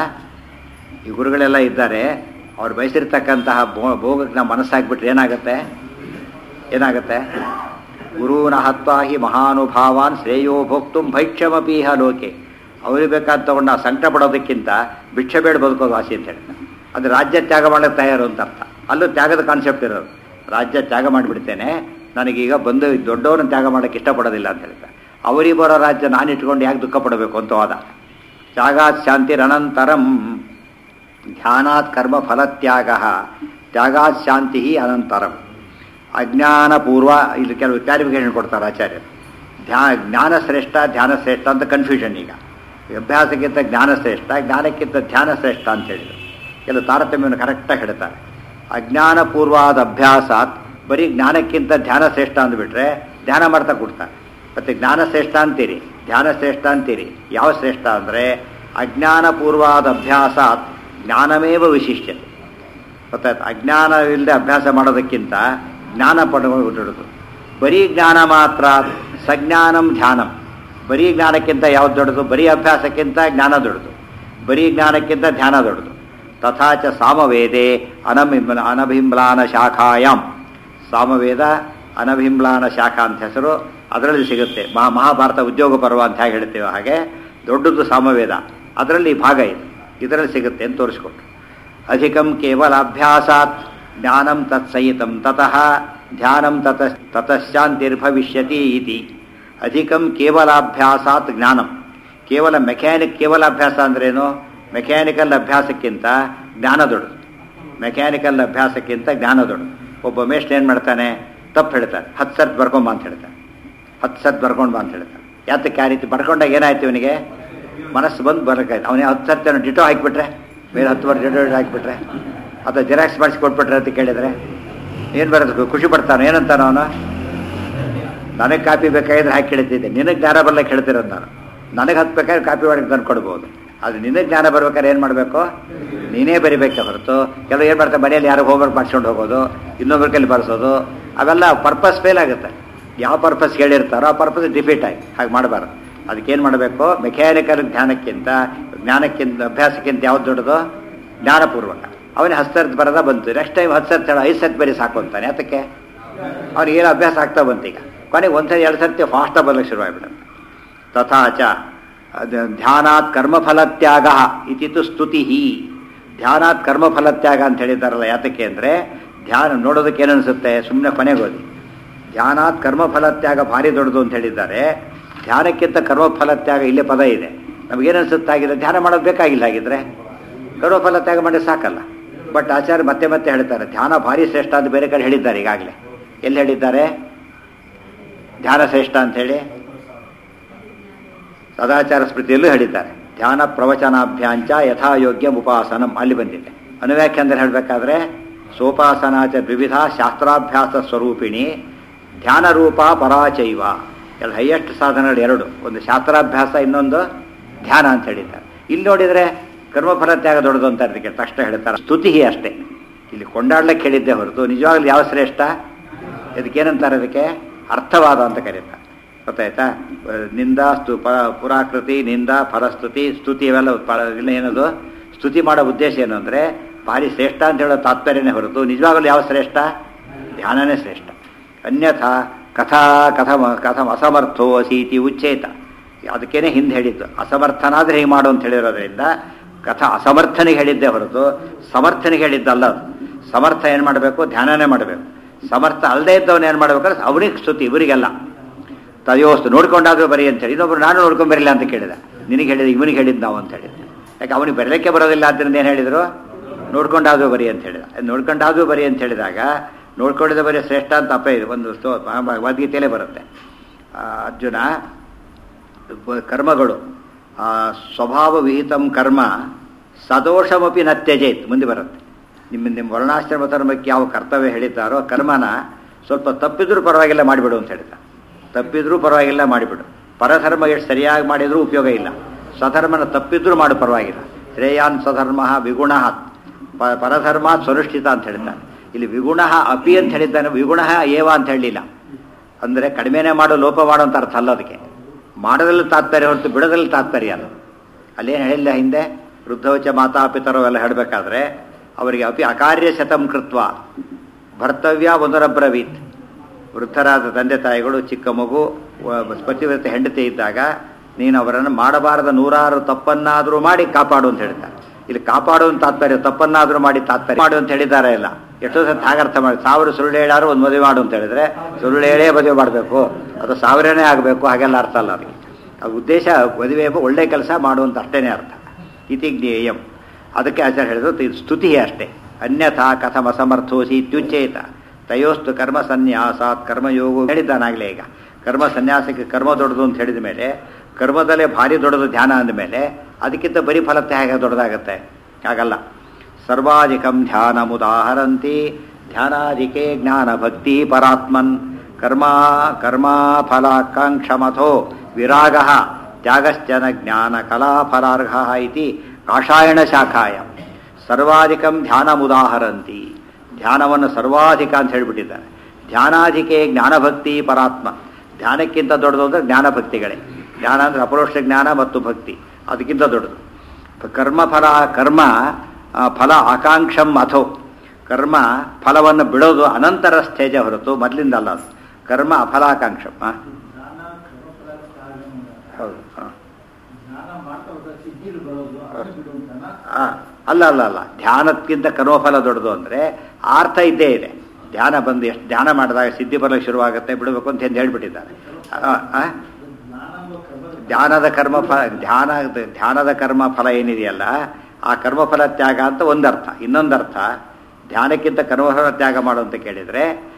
ಈ ಗುರುಗಳೆಲ್ಲ ಇದ್ದಾರೆ ಅವ್ರು ಬಯಸಿರ್ತಕ್ಕಂತಹ ಭೋ ಭೋಗಕ್ಕೆ ನಾವು ಮನಸ್ಸಾಗ್ಬಿಟ್ರೆ ಏನಾಗುತ್ತೆ ಏನಾಗುತ್ತೆ ಗುರುವಿನ ಹತ್ವಾ ಹಿ ಮಹಾನುಭಾವಾನ್ ಶ್ರೇಯೋ ಭೋಕ್ತು ಭೈಕ್ಷಮಪೀಹ ಲೋಕೆ ಅವ್ರಿಗೆ ಬೇಕಾದ ತಗೊಂಡು ನಾವು ಸಂಕಟ ಪಡೋದಕ್ಕಿಂತ ಭಿಕ್ಷೆ ಬೇಡ ಬದುಕೋದು ಆಸೆ ಅಂತ ಹೇಳ್ತಾರೆ ಅದು ರಾಜ್ಯ ತ್ಯಾಗ ಮಾಡೋಕ್ಕೆ ತಯಾರು ಅಂತ ಅರ್ಥ ಅಲ್ಲೂ ತ್ಯಾಗದ ಕಾನ್ಸೆಪ್ಟ್ ಇರೋದು ರಾಜ್ಯ ತ್ಯಾಗ ಮಾಡಿಬಿಡ್ತೇನೆ ನನಗೀಗ ಬಂದು ದೊಡ್ಡವರನ್ನ ತ್ಯಾಗ ಮಾಡೋಕ್ಕೆ ಇಷ್ಟಪಡೋದಿಲ್ಲ ಅಂತ ಹೇಳ್ತಾರೆ ಅವರಿಗೆ ಬರೋ ರಾಜ್ಯ ನಾನು ಇಟ್ಕೊಂಡು ಯಾಕೆ ದುಃಖ ಪಡಬೇಕು ಅಂತ ವಾದ ತ್ಯಾಗಾತ್ ಶಾಂತಿರನಂತರಂ ಧ್ಯಾನಾತ್ ಕರ್ಮ ಫಲತ್ಯಾಗ ತ್ಯಾಗಾತ್ ಶಾಂತಿ ಅನಂತರಂ ಅಜ್ಞಾನಪೂರ್ವ ಇಲ್ಲಿ ಕೆಲವು ಕ್ಲಾರಿಫಿಕೇಶನ್ ಕೊಡ್ತಾರೆ ಆಚಾರ್ಯರು ಧ್ಯಾ ಜ್ಞಾನ ಶ್ರೇಷ್ಠ ಧ್ಯಾನ ಶ್ರೇಷ್ಠ ಅಂತ ಕನ್ಫ್ಯೂಷನ್ ಈಗ ಅಭ್ಯಾಸಕ್ಕಿಂತ ಜ್ಞಾನ ಶ್ರೇಷ್ಠ ಜ್ಞಾನಕ್ಕಿಂತ ಧ್ಯಾನ ಶ್ರೇಷ್ಠ ಅಂತ ಹೇಳಿದರು ಕೆಲವು ತಾರತಮ್ಯವನ್ನು ಕರೆಕ್ಟಾಗಿ ಹೇಳ್ತಾರೆ ಅಜ್ಞಾನಪೂರ್ವಾದ ಅಭ್ಯಾಸಾತ್ ಬರೀ ಜ್ಞಾನಕ್ಕಿಂತ ಧ್ಯಾನ ಶ್ರೇಷ್ಠ ಅಂದ್ಬಿಟ್ರೆ ಧ್ಯಾನ ಮಾಡ್ತಾ ಕೊಡ್ತಾರೆ ಮತ್ತು ಜ್ಞಾನ ಶ್ರೇಷ್ಠ ಅಂತೀರಿ ಧ್ಯಾನ ಶ್ರೇಷ್ಠ ಅಂತೀರಿ ಯಾವ ಶ್ರೇಷ್ಠ ಅಂದರೆ ಅಜ್ಞಾನಪೂರ್ವಾದ ಅಭ್ಯಾಸಾತ್ ಜ್ಞಾನಮೇವ ವಿಶಿಷ್ಯ ಗೊತ್ತಾಯ್ತು ಅಜ್ಞಾನವಿಲ್ಲದೆ ಅಭ್ಯಾಸ ಮಾಡೋದಕ್ಕಿಂತ ಜ್ಞಾನ ಪಡೆದು ಬರೀ ಜ್ಞಾನ ಮಾತ್ರ ಸಜ್ಞಾನಂ ಧ್ಯಾನಂ ಬರೀ ಜ್ಞಾನಕ್ಕಿಂತ ಯಾವ್ದು ದೊಡ್ಡದು ಬರೀ ಅಭ್ಯಾಸಕ್ಕಿಂತ ಜ್ಞಾನ ದೊಡ್ಡದು ಬರೀ ಜ್ಞಾನಕ್ಕಿಂತ ಧ್ಯಾನ ದೊಡ್ಡದು ತಥಾಚ ಸಾಮವೇದೆ ಅನಬಿಂಬ ಅನಭಿಂಬ್ಲಾನ ಶಾಖಾಯಾಮ್ ಸಾಮವೇದ ಅನಭಿಂಬ್ಲಾನ ಶಾಖಾ ಅಂತ ಹೆಸರು ಅದರಲ್ಲಿ ಸಿಗುತ್ತೆ ಮಹಾ ಮಹಾಭಾರತ ಉದ್ಯೋಗ ಪರ್ವ ಅಂತ ಹೇಗೆ ಹೇಳ್ತೇವೆ ಹಾಗೆ ದೊಡ್ಡದು ಸಾಮವೇದ ಅದರಲ್ಲಿ ಭಾಗ ಇದೆ ಇದರಲ್ಲಿ ಸಿಗುತ್ತೆ ಅಂತ ತೋರಿಸ್ಕೊಟ್ರು ಅಧಿಕಂ ಕೇವಲ ಅಭ್ಯಾಸಾತ್ ಜ್ಞಾನಂ ತತ್ಸಹಿತಂ ತತಃ ಧ್ಯಾನಂ ತತ ತತಃಶಾಂತಿರ್ಭವಿಷ್ಯತಿ ಇತಿ ಅಧಿಕಂ ಕೇವಲಾಭ್ಯಾಸಾತ್ ಜ್ಞಾನಂ ಕೇವಲ ಮೆಕ್ಯಾನಿಕ್ ಕೇವಲ ಅಭ್ಯಾಸ ಅಂದ್ರೇನು ಮೆಕ್ಯಾನಿಕಲ್ ಅಭ್ಯಾಸಕ್ಕಿಂತ ಜ್ಞಾನ ದೊಡ್ಡದು ಮೆಕ್ಯಾನಿಕಲ್ ಅಭ್ಯಾಸಕ್ಕಿಂತ ಜ್ಞಾನ ದೊಡ್ಡದು ಒಬ್ಬ ಮೇಷ್ಟ್ರು ಏನು ಮಾಡ್ತಾನೆ ತಪ್ಪು ಹೇಳ್ತಾನೆ ಹತ್ತು ಸರ್ತ್ ಬರ್ಕೊಂಬ ಅಂತ ಹೇಳ್ತಾನೆ ಹತ್ತು ಸರ್ತ್ ಬರ್ಕೊಂಡು ಬಾ ಅಂತ ಹೇಳ್ತಾನೆ ಯಾತಕ್ಕೆ ಆ ರೀತಿ ಬರ್ಕೊಂಡಾಗ ಏನಾಯ್ತು ಇವನಿಗೆ ಮನಸ್ಸು ಬಂದು ಬರೋಕ್ಕಾಯ್ತು ಅವನಿಗೆ ಹತ್ತು ಸರ್ತಿ ಅವನು ಡಿಟೋ ಹಾಕಿಬಿಟ್ರೆ ಮೇಲೆ ಹತ್ತು ವರ್ಷ ಡಿಟೋ ಹಾಕಿಬಿಟ್ರೆ ಅಥವಾ ಜೆರಾಕ್ಸ್ ಮಾಡಿಸಿ ಕೊಟ್ಬಿಟ್ರೆ ಅಂತ ಕೇಳಿದರೆ ಏನು ಬರೋದು ಖುಷಿ ಪಡ್ತಾನೆ ಏನಂತಾನ ಅವನು ನನಗೆ ಕಾಪಿ ಬೇಕಾಗಿದ್ರೆ ಹಾಕಿ ಕೇಳ್ತಿದ್ದೆ ನಿನಗೆ ಜ್ಞಾನ ಬರ್ಲಿಕ್ಕೆ ಹೇಳ್ತಿರೋದು ನಾನು ನನಗೆ ಹತ್ತು ಬೇಕಾದ್ರೆ ಕಾಪಿ ಮಾಡಿ ತಂದು ಕೊಡ್ಬೋದು ಅದು ನಿನಗೆ ಜ್ಞಾನ ಬರ್ಬೇಕಾದ್ರೆ ಏನು ಮಾಡಬೇಕು ನೀನೇ ಬರಿಬೇಕೆ ಹೊರತು ಕೆಲವು ಏನು ಮಾಡ್ತಾರೆ ಮನೆಯಲ್ಲಿ ಯಾರು ಹೋಮ್ವರ್ಕ್ ಮಾಡ್ಸ್ಕೊಂಡು ಹೋಗೋದು ಇನ್ನೊಬ್ಬರ ಕೈಲಿ ಬರ್ಸೋದು ಅವೆಲ್ಲ ಪರ್ಪಸ್ ಫೇಲ್ ಆಗುತ್ತೆ ಯಾವ ಪರ್ಪಸ್ ಹೇಳಿರ್ತಾರೋ ಆ ಪರ್ಪಸ್ ಡಿಫೀಟ್ ಆಗಿ ಹಾಗೆ ಮಾಡಬಾರ್ದು ಅದಕ್ಕೇನು ಮಾಡಬೇಕು ಮೆಕ್ಯಾನಿಕಲ್ ಜ್ಞಾನಕ್ಕಿಂತ ಜ್ಞಾನಕ್ಕಿಂತ ಅಭ್ಯಾಸಕ್ಕಿಂತ ಯಾವ್ದು ದೊಡ್ಡದು ಜ್ಞಾನಪೂರ್ವಕ ಅವನಿಗೆ ಹತ್ತು ಸರ್ತಿ ಬರೋದ ಬಂತು ನೆಕ್ಸ್ಟ್ ಟೈಮ್ ಹತ್ತು ಸರ್ತಿ ಹೇಳೋ ಐದು ಸರ್ತಿ ಬರೀ ಸಾಕು ಅಂತಾನೆ ಅದಕ್ಕೆ ಅವ್ನಿಗೆ ಏನೋ ಅಭ್ಯಾಸ ಆಗ್ತಾ ಬಂತು ಈಗ ಕೊನೆಗೆ ಒಂದು ಸರಿ ಎರಡು ಸರ್ತಿ ಫಾಸ್ಟಾಗಿ ಬರ್ಲಿಕ್ಕೆ ಶುರುವಾಗ್ಬಿಡುತ್ತೆ ತಥಾಚ ಅದ್ ಧ್ಯಾನಾತ್ ಕರ್ಮಫಲತ್ಯಾಗ ಇತಿತು ಸ್ತುತಿ ಧ್ಯಾನಾತ್ ಕರ್ಮಫಲತ್ಯಾಗ ಅಂತ ಹೇಳಿದಾರಲ್ಲ ಯಾತಕ್ಕೆ ಅಂದರೆ ಧ್ಯಾನ ನೋಡೋದಕ್ಕೆ ಏನು ಅನಿಸುತ್ತೆ ಸುಮ್ಮನೆ ಕೊನೆಗೆ ಓದಿ ಧ್ಯಾನಾತ್ ಕರ್ಮಫಲತ್ಯಾಗ ಭಾರಿ ದೊಡ್ಡದು ಅಂತ ಹೇಳಿದ್ದಾರೆ ಧ್ಯಾನಕ್ಕಿಂತ ಕರ್ಮಫಲತ್ಯಾಗ ಇಲ್ಲೇ ಪದ ಇದೆ ನಮಗೇನು ಅನಿಸುತ್ತಾಗಿದೆ ಧ್ಯಾನ ಮಾಡೋದು ಬೇಕಾಗಿಲ್ಲ ಹಾಗಿದ್ರೆ ಕರ್ಮಫಲ ತ್ಯಾಗ ಮಾಡಿ ಸಾಕಲ್ಲ ಬಟ್ ಆಚಾರ್ಯ ಮತ್ತೆ ಮತ್ತೆ ಹೇಳ್ತಾರೆ ಧ್ಯಾನ ಭಾರಿ ಶ್ರೇಷ್ಠ ಅಂತ ಬೇರೆ ಕಡೆ ಹೇಳಿದ್ದಾರೆ ಈಗಾಗಲೇ ಎಲ್ಲಿ ಹೇಳಿದ್ದಾರೆ ಧ್ಯಾನ ಶ್ರೇಷ್ಠ ಅಂತ ಹೇಳಿ ಸದಾಚಾರ ಸ್ಮೃತಿಯಲ್ಲೂ ಹೇಳಿದ್ದಾರೆ ಧ್ಯಾನ ಪ್ರವಚನಾಭ್ಯಾಂಚ ಯಥಾಯೋಗ್ಯ ಉಪಾಸನಂ ಅಲ್ಲಿ ಬಂದಿದೆ ಅನುವ್ಯಾಖ್ಯಾನ ಹೇಳಬೇಕಾದ್ರೆ ಸೋಪಾಸನಾಚ ವಿವಿಧ ಶಾಸ್ತ್ರಾಭ್ಯಾಸ ಸ್ವರೂಪಿಣಿ ಧ್ಯಾನ ರೂಪ ಪರಾಚೈವ ಎಲ್ಲ ಹೈಯೆಸ್ಟ್ ಸಾಧನಗಳು ಎರಡು ಒಂದು ಶಾಸ್ತ್ರಾಭ್ಯಾಸ ಇನ್ನೊಂದು ಧ್ಯಾನ ಅಂತ ಹೇಳಿದ್ದಾರೆ ಇಲ್ಲಿ ನೋಡಿದರೆ ಕರ್ಮಫಲ ತ್ಯಾಗ ದೊಡ್ಡದು ಅಂತ ಅದಕ್ಕೆ ತಕ್ಷಣ ಹೇಳ್ತಾರೆ ಸ್ತುತಿ ಅಷ್ಟೇ ಇಲ್ಲಿ ಕೊಂಡಾಡ್ಲಿಕ್ಕೆ ಹೇಳಿದ್ದೆ ಹೊರತು ನಿಜವಾಗ್ಲೂ ಯಾವ ಶ್ರೇಷ್ಠ ಇದಕ್ಕೇನಂತಾರೆ ಅದಕ್ಕೆ ಅರ್ಥವಾದ ಅಂತ ಕರೀತಾರೆ ಗೊತ್ತಾಯ್ತಾ ನಿಂದ ಸ್ತು ಪ ಪುರಾಕೃತಿ ನಿಂದ ಫಲಸ್ತುತಿ ಸ್ತುತಿ ಇವೆಲ್ಲ ಪ ಇಲ್ಲ ಏನದು ಸ್ತುತಿ ಮಾಡೋ ಉದ್ದೇಶ ಏನು ಅಂದರೆ ಭಾರಿ ಶ್ರೇಷ್ಠ ಅಂತ ಹೇಳೋ ತಾತ್ಪರ್ಯನೇ ಹೊರತು ನಿಜವಾಗಲೂ ಯಾವ ಶ್ರೇಷ್ಠ ಧ್ಯಾನನೇ ಶ್ರೇಷ್ಠ ಅನ್ಯಥಾ ಕಥಾ ಕಥಮ ಕಥಮ ಅಸಮರ್ಥೋ ಅಸೀತಿ ಉಚ್ಚೇತ ಅದಕ್ಕೇನೆ ಹಿಂದೆ ಹೇಳಿದ್ದು ಅಸಮರ್ಥನಾದ್ರೆ ಹೀಗೆ ಮಾಡು ಅಂತ ಹೇಳಿರೋದ್ರಿಂದ ಕಥಾ ಅಸಮರ್ಥನಿಗೆ ಹೇಳಿದ್ದೆ ಹೊರತು ಸಮರ್ಥನಿಗೆ ಹೇಳಿದ್ದಲ್ಲ ಅದು ಸಮರ್ಥ ಏನು ಮಾಡಬೇಕು ಧ್ಯಾನನೇ ಮಾಡಬೇಕು ಸಮರ್ಥ ಅಲ್ಲದೆ ಇದ್ದವನು ಏನು ಮಾಡಬೇಕಾದ್ರೆ ಅವನಿಗೆ ಸ್ತುತಿ ಇವರಿಗೆಲ್ಲ ತಯೋಸ್ತು ನೋಡ್ಕೊಂಡಾದ್ರೂ ಬರಿ ಅಂತ ಹೇಳಿ ಇನ್ನೊಬ್ರು ನಾನು ನೋಡ್ಕೊಂಡ್ ಬರಿಲ್ಲ ಅಂತ ಕೇಳಿದ ನಿನಗೆ ಹೇಳಿದ ಇವನಿಗೆ ಹೇಳಿದ್ ನಾವು ಅಂತ ಹೇಳಿದ ಯಾಕೆ ಅವನಿಗೆ ಬರಲಿಕ್ಕೆ ಬರೋದಿಲ್ಲ ಆದ್ದರಿಂದ ಏನು ಹೇಳಿದ್ರು ನೋಡ್ಕೊಂಡಾದ್ರೂ ಬರಿ ಅಂತ ಹೇಳಿದ ನೋಡ್ಕೊಂಡಾದ್ರೂ ಬರಿ ಅಂತ ಹೇಳಿದಾಗ ನೋಡ್ಕೊಂಡಿದ್ದ ಬರೀ ಶ್ರೇಷ್ಠ ಅಂತ ಅಪ್ಪ ಇದೆ ಒಂದು ಸ್ಟೋ ಭಗವದ್ಗೀತೆಯಲ್ಲೇ ಬರುತ್ತೆ ಆ, ಅರ್ಜುನ ಬ- ಕರ್ಮಗಳು ಆ, ಸ್ವಭಾವ ವಿಹಿತಂ ಕರ್ಮ ಸದೋಷಮಪಿ ನ ತ್ಯಜೇತ್ ಮುಂದೆ ಬರುತ್ತೆ ನಿಮ್ಮ ನಿಮ್ಮ ವರ್ಣಾಶ್ರಮ ಧರ್ಮಕ್ಕೆ ಯಾವ ಕರ್ತವ್ಯ ಹೇಳಿದ್ದಾರೋ ಕರ್ಮನ ಸ್ವಲ್ಪ ತಪ್ಪಿದ್ರೂ ಪರವಾಗಿಲ್ಲ ಮಾಡಿಬಿಡು ಅಂತ ಹೇಳಿದ ತಪ್ಪಿದ್ರೂ ಪರವಾಗಿಲ್ಲ ಮಾಡಿಬಿಡು ಪರಧರ್ಮ ಎಷ್ಟು ಸರಿಯಾಗಿ ಮಾಡಿದ್ರೂ ಉಪಯೋಗ ಇಲ್ಲ ಸ್ವಧರ್ಮನ ತಪ್ಪಿದ್ರೂ ಮಾಡು ಪರವಾಗಿಲ್ಲ ಶ್ರೇಯಾನ್ ಸ್ವಧರ್ಮ ವಿಗುಣ ಪ- ಪರಧರ್ಮ ಸ್ವನುಷ್ಠಿತ ಅಂತ ಹೇಳಿದ್ದಾನೆ ಇಲ್ಲಿ ವಿಗುಣ ಅಪಿ ಅಂತ ಹೇಳಿದ್ದಾನೆ ವಿಗುಣ ಏವ ಅಂತ ಹೇಳಲಿಲ್ಲ ಅಂದರೆ ಕಡಿಮೆನೇ ಮಾಡೋ ಲೋಪ ಮಾಡೋ ಅಂತ ಅರ್ಥ ಅಲ್ಲ ಅದಕ್ಕೆ ಮಾಡೋದ್ರಲ್ಲಿ ತಾತ್ಪರ್ಯ ಹೊರತು ಬಿಡೋದ್ರಲ್ಲಿ ತಾತ್ಪರ್ಯ ಅಲ್ಲ ಅಲ್ಲೇನು ಹೇಳಿಲ್ಲ ಹಿಂದೆ ವೃದ್ಧವಚ ಮಾತಾಪಿತರು ಎಲ್ಲ ಹೇಳಬೇಕಾದ್ರೆ ಅವರಿಗೆ ಅಪಿ ಅಕಾರ್ಯ ಶತಂ ಕೃತ್ವ ಭರ್ತವ್ಯ ಒಂದರಬ್ರವೀತ್ ವೃದ್ಧರಾದ ತಂದೆ ತಾಯಿಗಳು ಚಿಕ್ಕ ಮಗು ವ- ಪತಿವ್ರತೆ ಹೆಂಡತಿ ಇದ್ದಾಗ ನೀನು ಅವರನ್ನು ಮಾಡಬಾರದ ನೂರಾರು ತಪ್ಪನ್ನಾದರೂ ಮಾಡಿ ಕಾಪಾಡು ಅಂತ ಹೇಳ್ತಾರೆ ಇಲ್ಲಿ ಕಾಪಾಡು ಅಂತ ತಾತ್ಪರ್ಯ ತಪ್ಪನ್ನಾದರೂ ಮಾಡಿ ತಾತ್ಪರ್ಯ ಮಾಡು ಅಂತ ಹೇಳಿದ್ದಾರೆ ಇಲ್ಲ ಎಷ್ಟೋ ಸತಿ ಹಾಗರ್ಥ ಮಾಡಿ ಸಾವಿರ ಸುಳ್ಳು ಹೇಳಾರು ಒಂದು ಮದುವೆ ಮಾಡು ಅಂತ ಹೇಳಿದ್ರೆ ಸುಳ್ಳು ಹೇಳೇ ಮದುವೆ ಮಾಡಬೇಕು ಅದು ಸಾವಿರನೇ ಆಗಬೇಕು ಹಾಗೆಲ್ಲ ಅರ್ಥ ಅಲ್ಲ ಅದಕ್ಕೆ ಆ ಉದ್ದೇಶ ಮದುವೆ ಒಳ್ಳೆ ಕೆಲಸ ಮಾಡುವಂತ ಅಷ್ಟೇನೆ ಅರ್ಥ ಇತಿ ಜ್ಞೇಯಂ ಅದಕ್ಕೆ ಆಚಾರ್ಯ ಹೇಳಿದ್ರು ಇದು ಸ್ತುತಿ ಅಷ್ಟೇ ಅನ್ಯಥಾ ಕಥಮ ಸಮರ್ಥೋಸಿ ಇತ್ಯುಚ್ಚೇತ ತಯೋಸ್ತು ಕರ್ಮ ಸನ್ಯಾಸಾತ್ ಕರ್ಮಯೋಗ ಹೇಳಿದ್ದಾನಾಗಲೇ ಈಗ ಕರ್ಮ ಸನ್ಯಾಸಕ್ಕೆ ಕರ್ಮ ದೊಡ್ಡದು ಅಂತ ಹೇಳಿದ ಮೇಲೆ ಕರ್ಮದಲ್ಲೇ ಭಾರಿ ದೊಡ್ಡದು ಧ್ಯಾನ ಅಂದಮೇಲೆ ಅದಕ್ಕಿಂತ ಬರೀ ಫಲತೆ ಹೇಗೆ ದೊಡ್ಡದಾಗತ್ತೆ ಹಾಗಲ್ಲ ಸರ್ವಾಧಿಕಂ ಧ್ಯಾನಮುದಾಹರಂತಿ ಧ್ಯಾನಾಧಿಕೆ ಜ್ಞಾನ ಭಕ್ತಿ ಪರಾತ್ಮನ್ ಕರ್ಮ ಕರ್ಮಾಫಲಾಕಾಂಕ್ಷಮಥೋ ವಿರಾಗ ತ್ಯಾಗಶ್ಚನ ಜ್ಞಾನ ಕಲಾಫಲಾರ್ಹ ಇತಿ ಕಾಷಾಯಣ ಶಾಖಾಯ ಸರ್ವಾಧಿಕಂ ಧ್ಯಾನಮುದಾಹರಂತಿ ಧ್ಯಾನವನ್ನು ಸರ್ವಾಧಿಕ ಅಂತ ಹೇಳಿಬಿಟ್ಟಿದ್ದಾರೆ ಧ್ಯಾನಾಧಿಕೆ ಜ್ಞಾನಭಕ್ತಿ ಪರಾತ್ಮ ಧ್ಯಾನಕ್ಕಿಂತ ದೊಡ್ಡದು ಅಂದರೆ ಜ್ಞಾನಭಕ್ತಿಗಳೇ ಜ್ಞಾನ ಅಂದರೆ ಅಪರೋಕ್ಷ ಜ್ಞಾನ ಮತ್ತು ಭಕ್ತಿ ಅದಕ್ಕಿಂತ ದೊಡ್ಡದು ಕರ್ಮಫಲ ಕರ್ಮ ಆ, ಫಲ ಆಕಾಂಕ್ಷಂ ಅಥೋ ಕರ್ಮ ಫಲವನ್ನು ಬಿಡೋದು ಅನಂತರ ಸ್ಟೇಜ ಹೊರತು ಮೊದಲಿಂದ ಅಲ್ಲ ಅದು ಕರ್ಮ ಅಫಲಾಕಾಂಕ್ಷಂ ಆ? ಜ್ಞಾನ ಕರ್ಮಫಲ ಕಾರಣ ಹೌದು ಆ. ಜ್ಞಾನ ಮಾಡ್ತಾ ಹೋದ ಸಿದ್ಧಿಲು ಬರೋದು ಅದು ಬಿಡುವಂತನ ಆ, ಅಲ್ಲ ಅಲ್ಲ ಅಲ್ಲ ಧ್ಯಾನಕ್ಕಿಂತ ಕರ್ಮಫಲ ದೊಡ್ಡದು ಅಂದರೆ ಅರ್ಥ ಇದ್ದೇ ಇದೆ ಧ್ಯಾನ ಬಂದು ಎಷ್ಟು ಧ್ಯಾನ ಮಾಡಿದಾಗ ಸಿದ್ಧಿ ಬರಲಿಕ್ಕೆ ಶುರುವಾಗುತ್ತೆ ಬಿಡಬೇಕು ಅಂತ ಎಂದು ಹೇಳ್ಬಿಟ್ಟಿದ್ದಾರೆ ಆ, ಆ? ಜ್ಞಾನ ಎಂಬ ಕರ್ಮದ ಧ್ಯಾನದ ಕರ್ಮ ಫಲ ಧ್ಯಾನ ಧ್ಯಾನದ ಕರ್ಮ ಫಲ ಏನಿದೆಯಲ್ಲ ಆ ಕರ್ಮಫಲ ತ್ಯಾಗ ಅಂತ ಒಂದರ್ಥ ಇನ್ನೊಂದರ್ಥ ಧ್ಯಾನಕ್ಕಿಂತ ಕರ್ಮಫಲ ತ್ಯಾಗ ಮಾಡು ಅಂತ ಕೇಳಿದರೆ